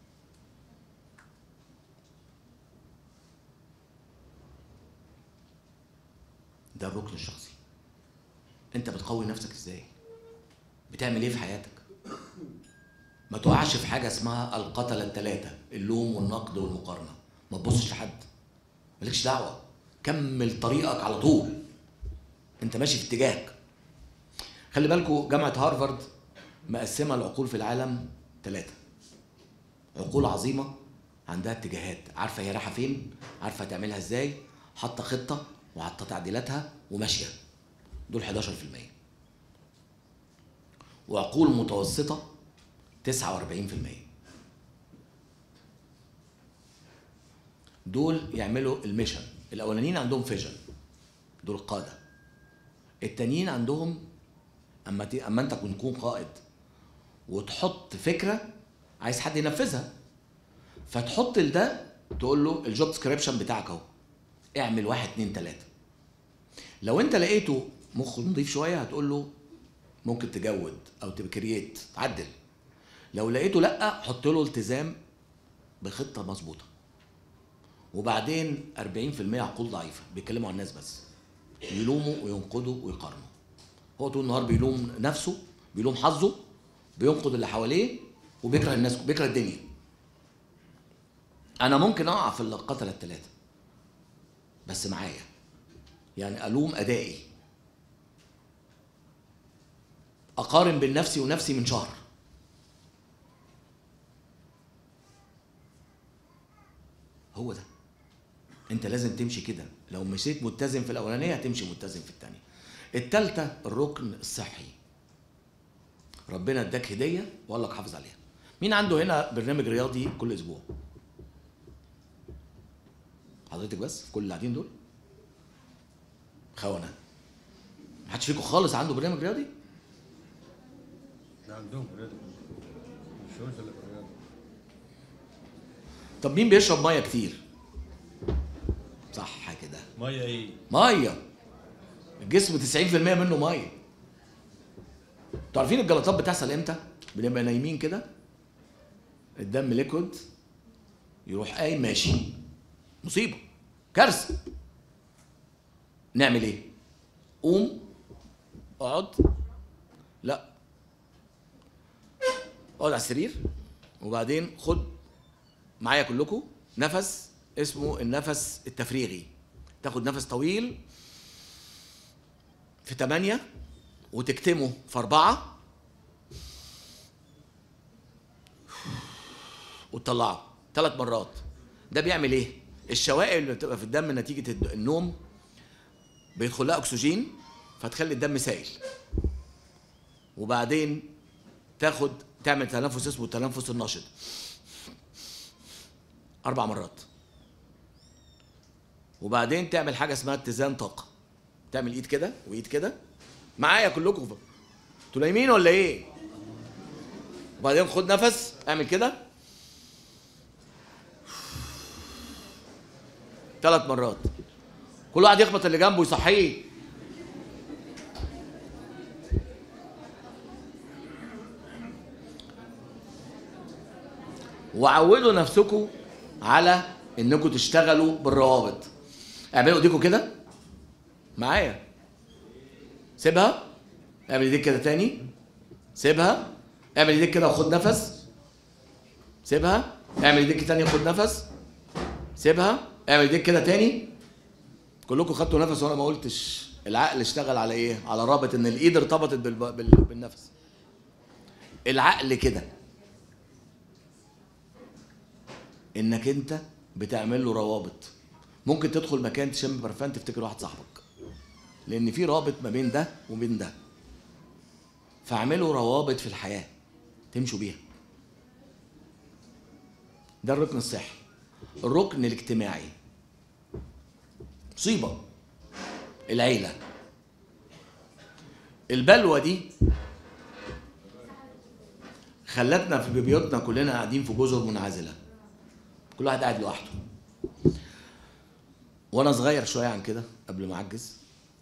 ده الركن الشخصي انت بتقوي نفسك ازاي بتعمل ايه في حياتك ما تقعش في حاجة اسمها القتلة الثلاثة اللوم والنقد والمقارنة ما تبصش لحد مالكش دعوة كمل طريقك على طول انت ماشي في اتجاهك خلي بالكوا جامعة هارفارد مقسمة العقول في العالم ثلاثة عقول عظيمة عندها اتجاهات عارفة هي رايحة فين عارفة تعملها ازاي حاطة خطة وحاطة تعديلاتها وماشية دول 11% وعقول متوسطة 49% دول يعملوا الميشن الاولانيين عندهم فيجن دول القاده التانيين عندهم اما ت... اما انت تكون قائد وتحط فكره عايز حد ينفذها فتحط لده تقول له الجوب ديسكريبشن بتاعك اهو اعمل واحد اتنين تلاته لو انت لقيته مخه نضيف شويه هتقول له ممكن تجود او تكريت تعدل لو لقيته لا حط له التزام بخطه مظبوطه وبعدين 40% عقول ضعيفه بيتكلموا عن الناس بس يلوموا وينقدوا ويقارنوا هو طول النهار بيلوم نفسه بيلوم حظه بينقد اللي حواليه وبيكره الناس بيكره الدنيا انا ممكن اقع في القتله الثلاثه بس معايا يعني الوم ادائي اقارن بين نفسي ونفسي من شهر هو ده انت لازم تمشي كده لو مشيت متزن في الاولانيه هتمشي متزن في الثانيه الثالثه الركن الصحي ربنا اداك هديه وقال لك حافظ عليها مين عنده هنا برنامج رياضي كل اسبوع حضرتك بس في كل اللي قاعدين دول خونه محدش فيكم خالص عنده برنامج رياضي ده عندهم رياضه مش شغل اللي بالرياضه طب مين بيشرب ميه كتير صح كده ميه ايه؟ ميه الجسم 90% منه ميه انتوا عارفين الجلطات بتحصل امتى بنبقى نايمين كده الدم ليكويد يروح قايم ماشي مصيبه كارثه نعمل ايه قوم اقعد لا اقعد على السرير وبعدين خد معايا كلكم نفس اسمه النفس التفريغي تاخد نفس طويل في ثمانية وتكتمه في أربعة وتطلعه ثلاث مرات ده بيعمل ايه؟ الشوائب اللي بتبقى في الدم نتيجة الد- النوم بيدخل لها أكسجين فتخلي الدم سائل وبعدين تاخد تعمل تنفس اسمه التنفس النشط أربع مرات وبعدين تعمل حاجة اسمها اتزان طاقة تعمل ايد كده وايد كده معايا كلكم انتوا نايمين ولا ايه؟ وبعدين خد نفس اعمل كده ثلاث مرات كل واحد يخبط اللي جنبه يصحيه وعودوا نفسكم على انكم تشتغلوا بالروابط اعملوا ايديكم كده معايا سيبها اعمل ايديك كده تاني سيبها اعمل ايديك كده وخد نفس سيبها اعمل ايديك تاني وخد نفس سيبها اعمل ايديك كده تاني كلكم خدتوا نفس وانا ما قلتش العقل اشتغل على ايه على رابط ان الايد ارتبطت بالب... بال... بالنفس العقل كده انك انت بتعمل له روابط ممكن تدخل مكان تشم برفان تفتكر واحد صاحبك لان في رابط ما بين ده وبين ده فاعملوا روابط في الحياه تمشوا بيها ده الركن الصحي الركن الاجتماعي مصيبه العيله البلوه دي خلتنا في بيوتنا كلنا قاعدين في جزر منعزله كل واحد قاعد لوحده وانا صغير شويه عن كده قبل ما اعجز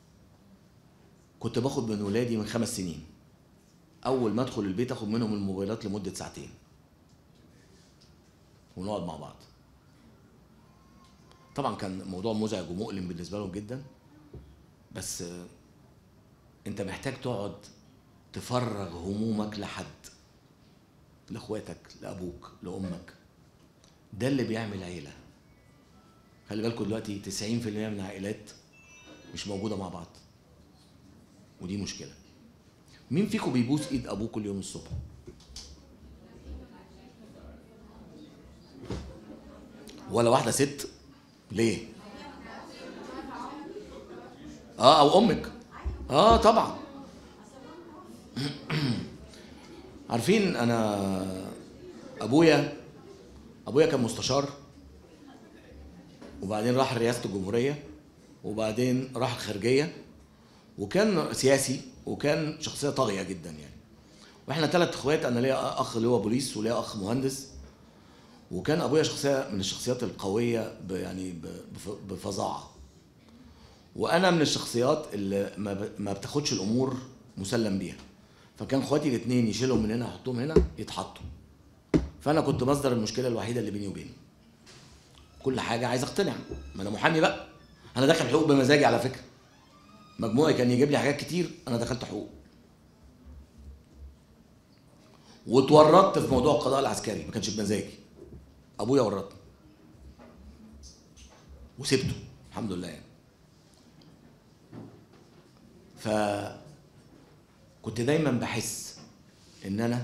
كنت باخد من ولادي من خمس سنين اول ما ادخل البيت اخد منهم الموبايلات لمده ساعتين ونقعد مع بعض طبعا كان موضوع مزعج ومؤلم بالنسبه لهم جدا بس آه، انت محتاج تقعد تفرغ همومك لحد لاخواتك لابوك لامك ده اللي بيعمل عيله خلي بالكم دلوقتي 90% من العائلات مش موجوده مع بعض ودي مشكله مين فيكم بيبوس ايد ابوه كل يوم الصبح ولا واحده ست ليه اه او امك اه طبعا عارفين انا ابويا ابويا كان مستشار وبعدين راح رئاسه الجمهوريه وبعدين راح الخارجيه وكان سياسي وكان شخصيه طاغيه جدا يعني واحنا ثلاث اخوات انا ليا اخ اللي هو بوليس وليا اخ مهندس وكان ابويا شخصيه من الشخصيات القويه ب- يعني ب- بف- بفظاعه وانا من الشخصيات اللي ما ب- ما بتاخدش الامور مسلم بيها فكان اخواتي الاثنين يشيلهم من هنا يحطهم هنا يتحطوا فانا كنت مصدر المشكله الوحيده اللي بيني وبينه كل حاجه عايز اقتنع ما انا محامي بقى انا داخل حقوق بمزاجي على فكره مجموعي كان يجيب لي حاجات كتير انا دخلت حقوق واتورطت في موضوع القضاء العسكري ما كانش بمزاجي ابويا ورطني وسبته الحمد لله يعني ف كنت دايما بحس ان انا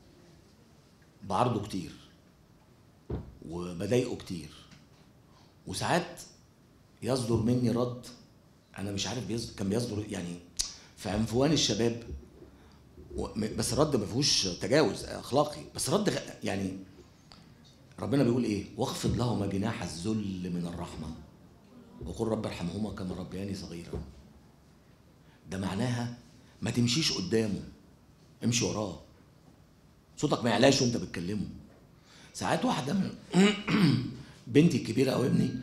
بعرضه كتير وبضايقه كتير وساعات يصدر مني رد انا مش عارف بيصدر كان بيصدر يعني في عنفوان الشباب و- م- بس الرد ما فيهوش تجاوز اخلاقي بس رد غ- يعني ربنا بيقول ايه واخفض لهما جناح الذل من الرحمه وقل رب ارحمهما كما ربياني صغيرا ده معناها ما تمشيش قدامه امشي وراه صوتك ما يعلاش وانت بتكلمه ساعات واحده من بنتي الكبيره او ابني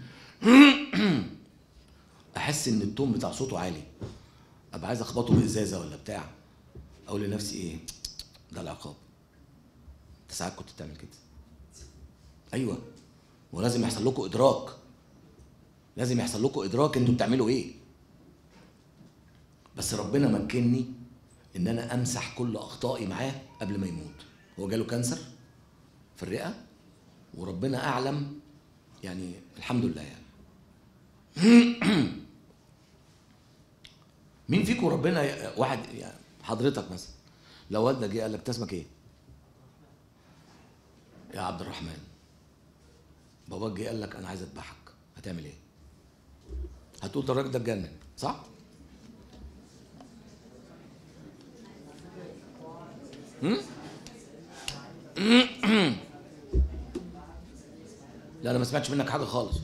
احس ان التون بتاع صوته عالي ابقى عايز اخبطه بازازه ولا بتاع اقول لنفسي ايه ده العقاب انت ساعات كنت بتعمل كده ايوه ولازم يحصل لكم ادراك لازم يحصل لكم ادراك انتوا بتعملوا ايه بس ربنا مكنني ان انا امسح كل اخطائي معاه قبل ما يموت هو جاله كانسر في الرئه وربنا اعلم يعني الحمد لله يعني مين فيكم ربنا ي- واحد يعني حضرتك مثلا لو والدك جه قال لك "أنت اسمك ايه؟ يا عبد الرحمن باباك جه قال لك انا عايز اذبحك هتعمل ايه؟ هتقول ده الراجل ده اتجنن صح؟ هم؟ لا انا ما سمعتش منك حاجه خالص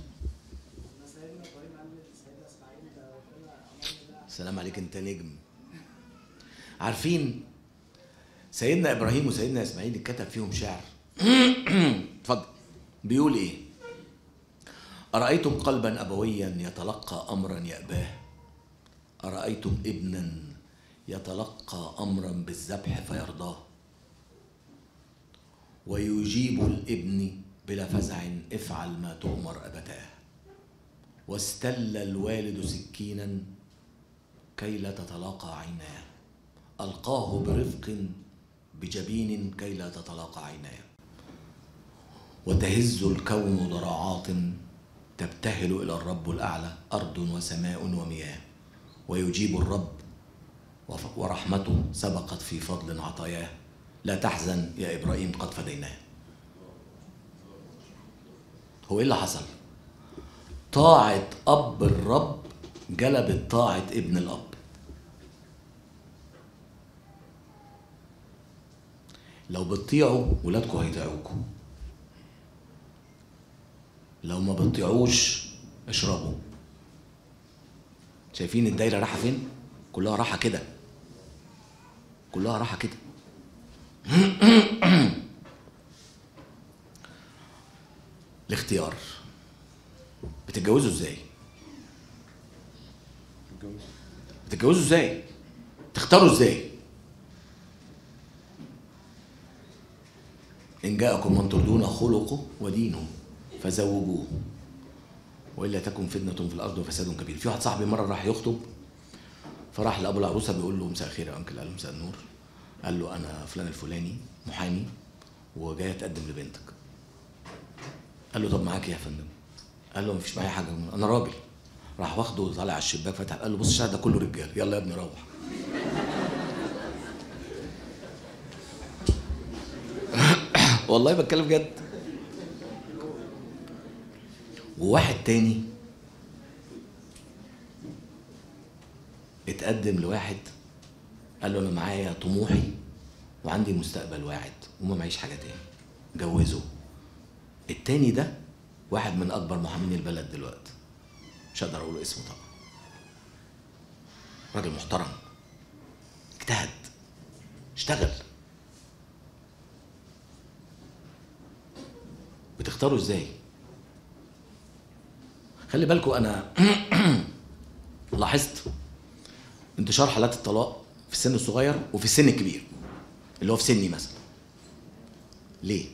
سلام عليك انت نجم عارفين سيدنا ابراهيم وسيدنا اسماعيل اتكتب فيهم شعر اتفضل بيقول ايه ارايتم قلبا ابويا يتلقى امرا ياباه ارايتم ابنا يتلقى امرا بالذبح فيرضاه ويجيب الابن بلا فزع افعل ما تؤمر ابتاه واستل الوالد سكينا كي لا تتلاقى عيناه القاه برفق بجبين كي لا تتلاقى عيناه وتهز الكون ضراعات تبتهل الى الرب الاعلى ارض وسماء ومياه ويجيب الرب وف- ورحمته سبقت في فضل عطاياه لا تحزن يا ابراهيم قد فديناه هو ايه اللي حصل طاعة أب الرب جلبت طاعة ابن الأب لو بتطيعوا ولادكم هيطيعوكوا لو ما بتطيعوش اشربوا شايفين الدايرة رايحة فين؟ كلها رايحة كده كلها رايحة كده الاختيار بتتجوزوا ازاي؟ بتتجوزوا ازاي؟ تختاروا ازاي؟ إن جاءكم من ترضون خلقه ودينه فزوجوه وإلا تكن فتنة في الأرض وفساد كبير في واحد صاحبي مرة راح يخطب فراح لأبو العروسة بيقول له مساء الخير يا أنكل قال له مساء النور قال له أنا فلان الفلاني محامي وجاي أتقدم لبنتك قال له طب معاك إيه يا فندم قال له مفيش معايا حاجة أنا راجل راح واخده وطالع على الشباك فتح قال له بص الشارع ده كله رجال يلا يا ابني روح والله بتكلم جد وواحد تاني اتقدم لواحد قال له انا معايا طموحي وعندي مستقبل واعد وما معيش حاجه تاني جوزه التاني ده واحد من اكبر محامين البلد دلوقتي مش هقدر اقول اسمه طبعا راجل محترم اجتهد اشتغل بتختاروا ازاي خلي بالكم انا لاحظت انتشار حالات الطلاق في السن الصغير وفي السن الكبير اللي هو في سني مثلا ليه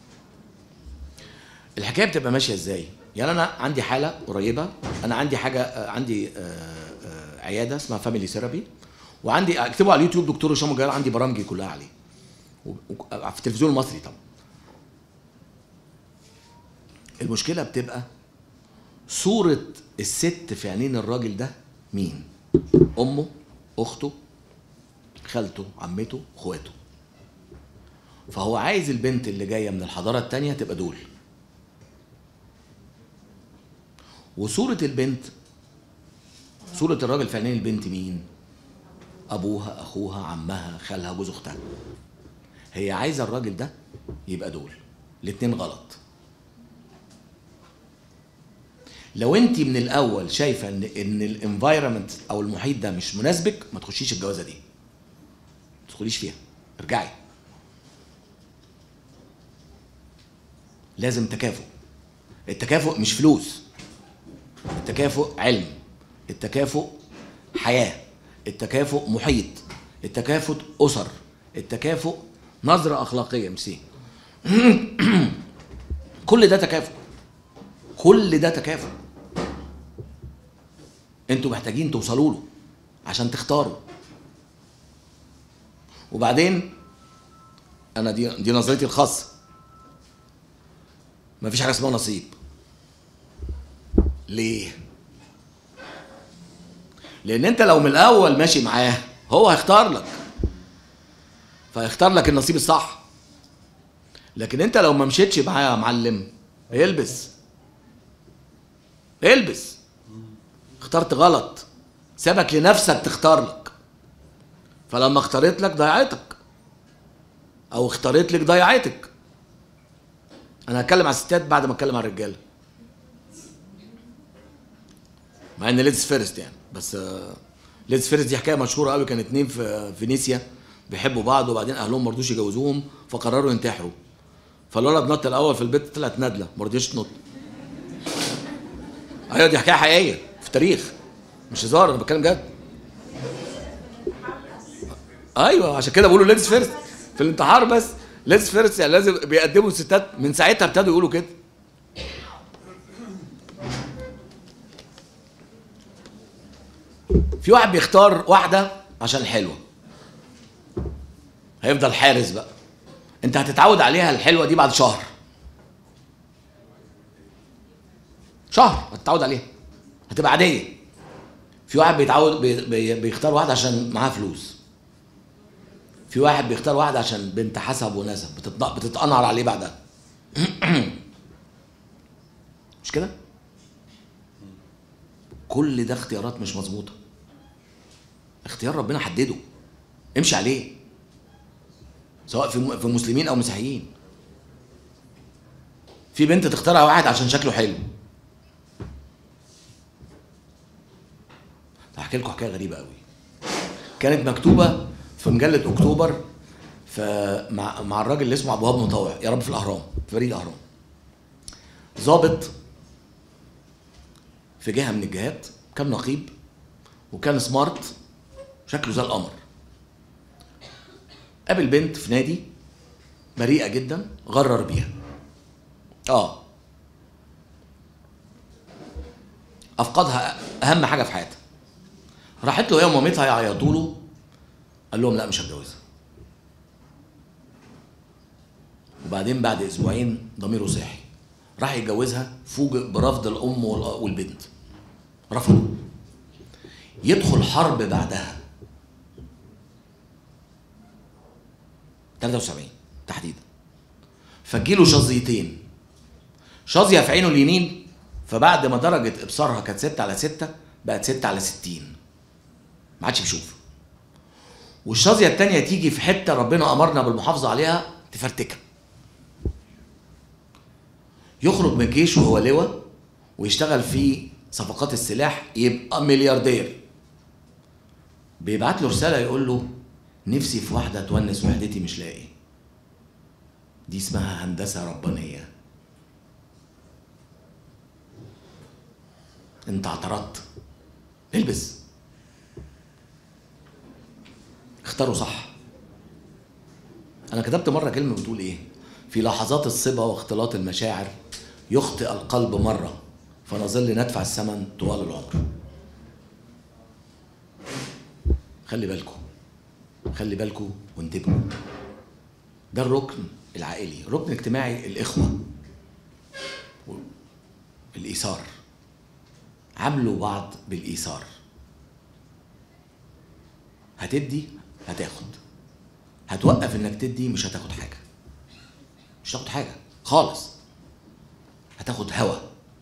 الحكايه بتبقى ماشيه ازاي يعني انا عندي حاله قريبه انا عندي حاجه آه، عندي آه، آه، عياده اسمها فاميلي ثيرابي وعندي اكتبوا على اليوتيوب دكتور هشام الجلال عندي برامجي كلها عليه و- و- في التلفزيون المصري طبعا المشكله بتبقى صوره الست في عينين الراجل ده مين امه اخته خالته عمته اخواته فهو عايز البنت اللي جايه من الحضاره التانية تبقى دول وصوره البنت صوره الراجل في عينين البنت مين ابوها اخوها عمها خالها جوز اختها هي عايزه الراجل ده يبقى دول الاتنين غلط لو انت من الاول شايفه ان ان الانفايرمنت او المحيط ده مش مناسبك ما تخشيش الجوازه دي ما تدخليش فيها ارجعي لازم تكافؤ التكافؤ مش فلوس التكافؤ علم التكافؤ حياه التكافؤ محيط التكافؤ اسر التكافؤ نظره اخلاقيه مش كل ده تكافؤ كل ده تكافؤ انتوا محتاجين توصلوا له عشان تختاروا وبعدين انا دي دي نظرتي الخاصه مفيش حاجه اسمها نصيب ليه لان انت لو من الاول ماشي معاه هو هيختار لك فهيختار لك النصيب الصح لكن انت لو ما مشيتش معاه يا معلم البس البس اخترت غلط سابك لنفسك تختار لك فلما اختارت لك ضيعتك او اختارت لك ضيعتك انا هتكلم على الستات بعد ما اتكلم على الرجاله مع ان ليدز فيرست يعني بس ليدز فيرست دي حكايه مشهوره قوي كان اتنين في فينيسيا بيحبوا بعض وبعدين اهلهم ما رضوش يجوزوهم فقرروا ينتحروا فالولد نط الاول في البيت طلعت نادله ما رضيش تنط ايوه دي حكايه حقيقيه في التاريخ مش هزار انا بتكلم جد ايوه عشان كده بقولوا ليدز فيرست في الانتحار بس ليدز فيرست يعني لازم بيقدموا الستات من ساعتها ابتدوا يقولوا كده في واحد بيختار واحده عشان حلوه هيفضل حارس بقى انت هتتعود عليها الحلوه دي بعد شهر شهر هتتعود عليها هتبقى عاديه في واحد بيتعود بي بي بيختار واحده عشان معاها فلوس في واحد بيختار واحده عشان بنت حسب ونسب بتتن- بتتقنعر عليه بعدها مش كده كل ده اختيارات مش مظبوطه اختيار ربنا حدده امشي عليه سواء في في مسلمين او مسيحيين في بنت تختارها واحد عشان شكله حلو هحكي لكم حكايه غريبه قوي كانت مكتوبه في مجله اكتوبر فمع مع الراجل اللي اسمه عبد الوهاب مطاوع يا رب في الاهرام في فريق الاهرام ظابط في جهه من الجهات كان نقيب وكان سمارت شكله زي القمر قابل بنت في نادي بريئه جدا غرر بيها اه افقدها اهم حاجه في حياتها راحت له هي ومامتها يعيطوا له قال لهم لا مش هتجوزها وبعدين بعد اسبوعين ضميره صحي راح يتجوزها فوجئ برفض الام وال- والبنت رفضوا يدخل حرب بعدها 73 تحديدا فجيله شظيتين شظيه في عينه اليمين فبعد ما درجه ابصارها كانت 6 على 6 بقت 6 على 60 ما عادش بيشوف والشظيه التانية تيجي في حته ربنا امرنا بالمحافظه عليها تفرتكها يخرج من الجيش وهو لواء ويشتغل في صفقات السلاح يبقى ملياردير بيبعت له رساله يقول له نفسي في واحده تونس وحدتي مش لاقي دي اسمها هندسه ربانيه انت اعترضت البس اختاروا صح انا كتبت مره كلمه بتقول ايه في لحظات الصبا واختلاط المشاعر يخطئ القلب مره فنظل ندفع الثمن طوال العمر خلي بالكم خلي بالكم وانتبهوا ده الركن العائلي الركن الاجتماعي الاخوه الايثار عاملوا بعض بالايثار هتدي هتاخد هتوقف انك تدي مش هتاخد حاجه مش هتاخد حاجه خالص هتاخد هوا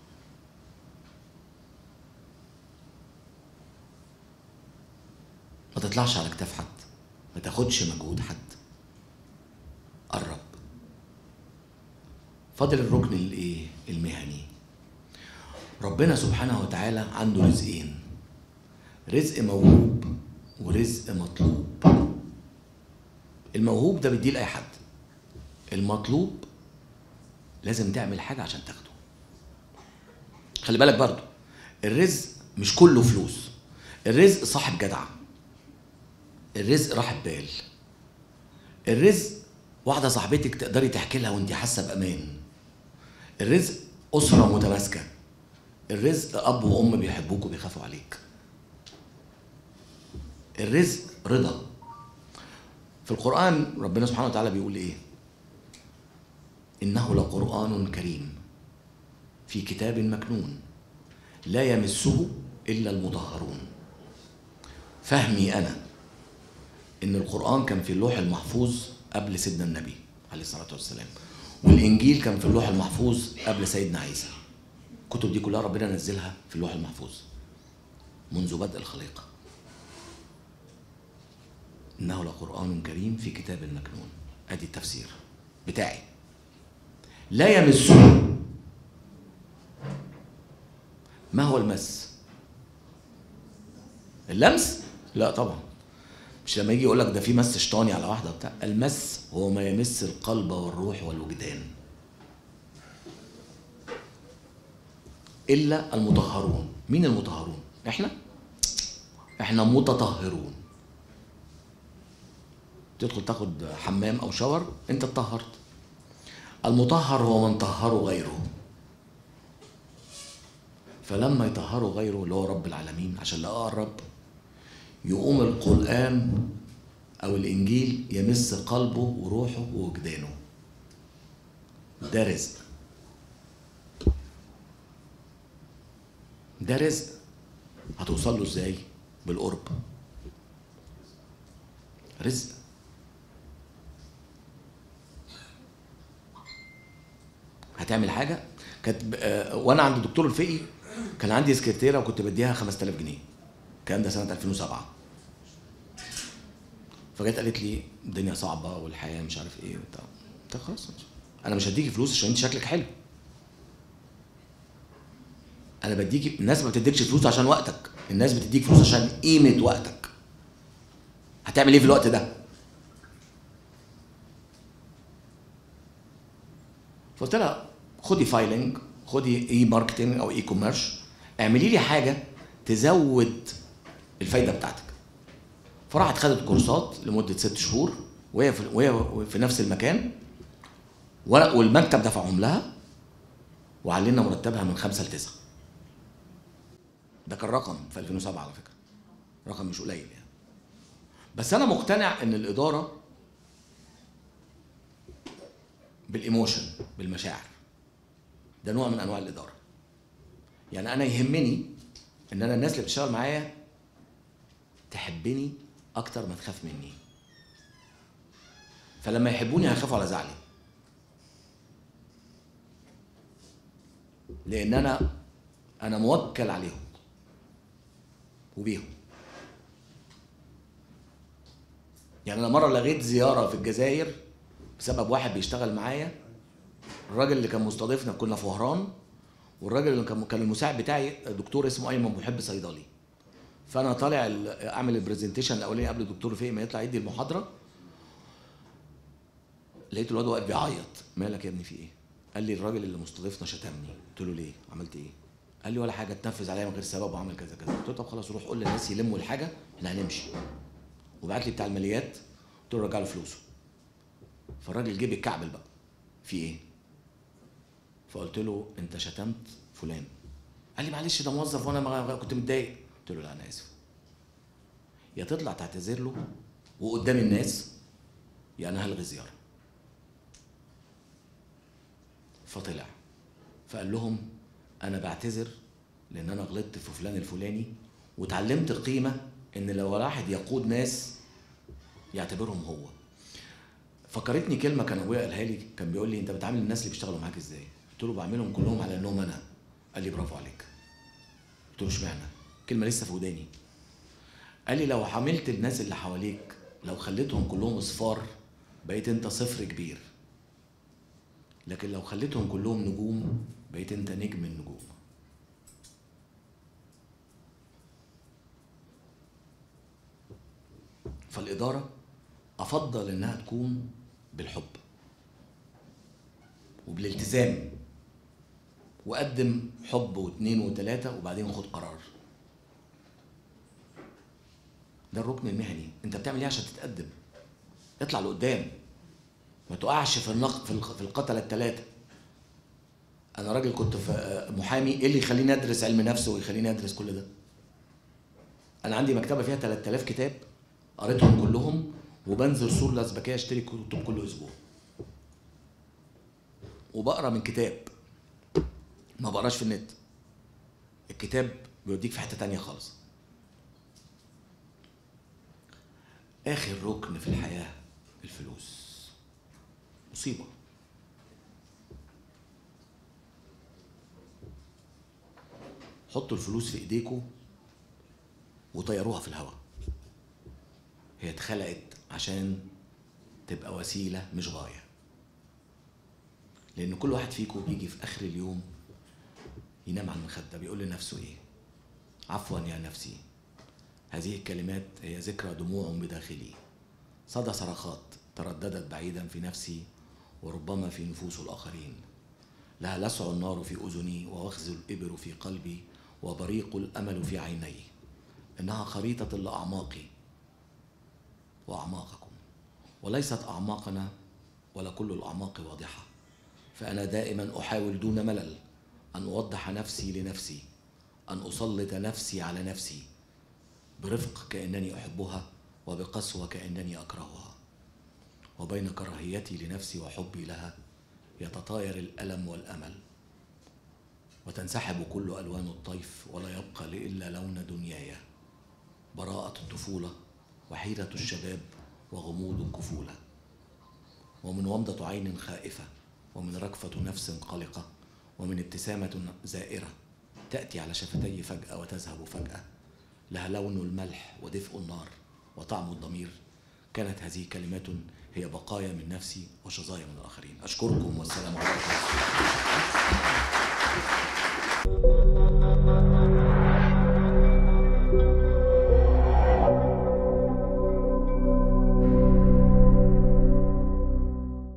ما تطلعش على كتاف حد ما تاخدش مجهود حد قرب فاضل الركن الايه المهني ربنا سبحانه وتعالى عنده رزقين رزق موهوب ورزق مطلوب الموهوب ده بيديه لاي حد المطلوب لازم تعمل حاجه عشان تاخده خلي بالك برضو الرزق مش كله فلوس الرزق صاحب جدع الرزق راحة بال الرزق واحدة صاحبتك تقدري تحكي لها وانت حاسة بأمان الرزق أسرة متماسكة الرزق أب وأم بيحبوك وبيخافوا عليك الرزق رضا في القرآن ربنا سبحانه وتعالى بيقول إيه إنه لقرآن كريم في كتاب مكنون لا يمسه إلا المطهرون فهمي أنا إن القرآن كان في اللوح المحفوظ قبل سيدنا النبي عليه الصلاة والسلام والإنجيل كان في اللوح المحفوظ قبل سيدنا عيسى الكتب دي كلها ربنا نزلها في اللوح المحفوظ منذ بدء الخليقة إنه لقرآن كريم في كتاب مكنون أدي التفسير بتاعي لا يمسه ما هو المس اللمس لا طبعا مش لما يجي يقول لك ده في مس شيطاني على واحده بتاع المس هو ما يمس القلب والروح والوجدان الا المطهرون مين المطهرون احنا احنا متطهرون تدخل تاخد حمام او شاور انت اتطهرت المطهر هو من طهره غيره فلما يطهروا غيره اللي هو رب العالمين عشان لا اقرب يقوم القرآن أو الإنجيل يمس قلبه وروحه ووجدانه ده رزق ده رزق هتوصل له ازاي بالقرب رزق هتعمل حاجه كانت ب- آه، وانا عند الدكتور الفقي كان عندي سكرتيره وكنت بديها 5000 جنيه الكلام ده سنه 2007 فجت قالت لي الدنيا صعبه والحياه مش عارف ايه وبتاع قلت لها خلاص ماشي. انا مش هديكي فلوس عشان انت شكلك حلو انا بديكي الناس ما بتديكش فلوس عشان وقتك الناس بتديك فلوس عشان قيمه وقتك هتعمل ايه في الوقت ده فقلت لها خدي فايلنج خدي اي ماركتنج او اي كوميرش اعملي لي حاجه تزود الفايده بتاعتك فراحت خدت كورسات لمده ست شهور وهي في وهي في نفس المكان وأنا- والمكتب دفعهم لها وعلينا مرتبها من خمسه لتسعه ده كان رقم في 2007 على فكره رقم مش قليل يعني بس انا مقتنع ان الاداره بالايموشن بالمشاعر ده نوع من انواع الاداره يعني انا يهمني ان انا الناس اللي بتشتغل معايا تحبني اكتر ما تخاف مني فلما يحبوني هيخافوا على زعلي لان انا انا موكل عليهم وبيهم يعني انا مره لغيت زياره في الجزائر بسبب واحد بيشتغل معايا الراجل اللي كان مستضيفنا كنا في وهران والراجل اللي كان كان المساعد بتاعي دكتور اسمه ايمن محب صيدلي فانا طالع ال- اعمل البرزنتيشن الاولاني قبل الدكتور فيه ما يطلع يدي المحاضره لقيت الواد واقف بيعيط مالك يا ابني في ايه قال لي الراجل اللي مستضيفنا شتمني قلت له ليه عملت ايه قال لي ولا حاجه اتنفذ عليا من غير سبب وعمل كذا كذا قلت له طب خلاص روح قول للناس يلموا الحاجه احنا هنمشي وبعت لي بتاع الماليات قلت له رجع له فلوسه فالراجل جه بيتكعبل بقى في ايه فقلت له انت شتمت فلان قال لي معلش ده موظف وانا ما- كنت متضايق قلت له لا انا اسف يا تطلع تعتذر له وقدام الناس يا انا هلغي الزياره فطلع فقال لهم انا بعتذر لان انا غلطت في فلان الفلاني واتعلمت القيمه ان لو واحد يقود ناس يعتبرهم هو فكرتني كلمه كان ابويا قالها لي كان بيقول لي انت بتعامل الناس اللي بيشتغلوا معاك ازاي قلت له بعملهم كلهم على انهم انا قال لي برافو عليك قلت له اشمعنى كلمه لسه في وداني قال لي لو عاملت الناس اللي حواليك لو خليتهم كلهم اصفار بقيت انت صفر كبير لكن لو خليتهم كلهم نجوم بقيت انت نجم النجوم فالإدارة أفضل إنها تكون بالحب وبالالتزام وقدم حب واثنين وثلاثة وبعدين خد قرار ده الركن المهني انت بتعمل ايه عشان تتقدم اطلع لقدام ما تقعش في النق في الق- في القتلة الثلاثة انا راجل كنت في محامي ايه اللي يخليني ادرس علم نفس ويخليني ادرس كل ده انا عندي مكتبه فيها 3000 كتاب قريتهم كلهم وبنزل سور الازبكيه اشتري كتب كل اسبوع وبقرا من كتاب ما بقراش في النت الكتاب بيوديك في حته تانية خالص اخر ركن في الحياه الفلوس مصيبه حطوا الفلوس في ايديكم وطيروها في الهواء هي اتخلقت عشان تبقى وسيله مش غايه لان كل واحد فيكم بيجي في اخر اليوم ينام على المخده بيقول لنفسه ايه عفوا يا نفسي هذه الكلمات هي ذكرى دموع بداخلي صدى صرخات ترددت بعيدا في نفسي وربما في نفوس الاخرين لها لسع النار في اذني ووخز الابر في قلبي وبريق الامل في عيني انها خريطه لاعماقي واعماقكم وليست اعماقنا ولا كل الاعماق واضحه فانا دائما احاول دون ملل ان اوضح نفسي لنفسي ان اسلط نفسي على نفسي برفق كانني احبها وبقسوه كانني اكرهها وبين كراهيتي لنفسي وحبي لها يتطاير الالم والامل وتنسحب كل الوان الطيف ولا يبقى لي الا لون دنياي براءه الطفوله وحيره الشباب وغموض الكفوله ومن ومضه عين خائفه ومن ركفه نفس قلقه ومن ابتسامه زائره تاتي على شفتي فجاه وتذهب فجاه لها لون الملح ودفء النار وطعم الضمير كانت هذه كلمات هي بقايا من نفسي وشظايا من الاخرين اشكركم والسلام عليكم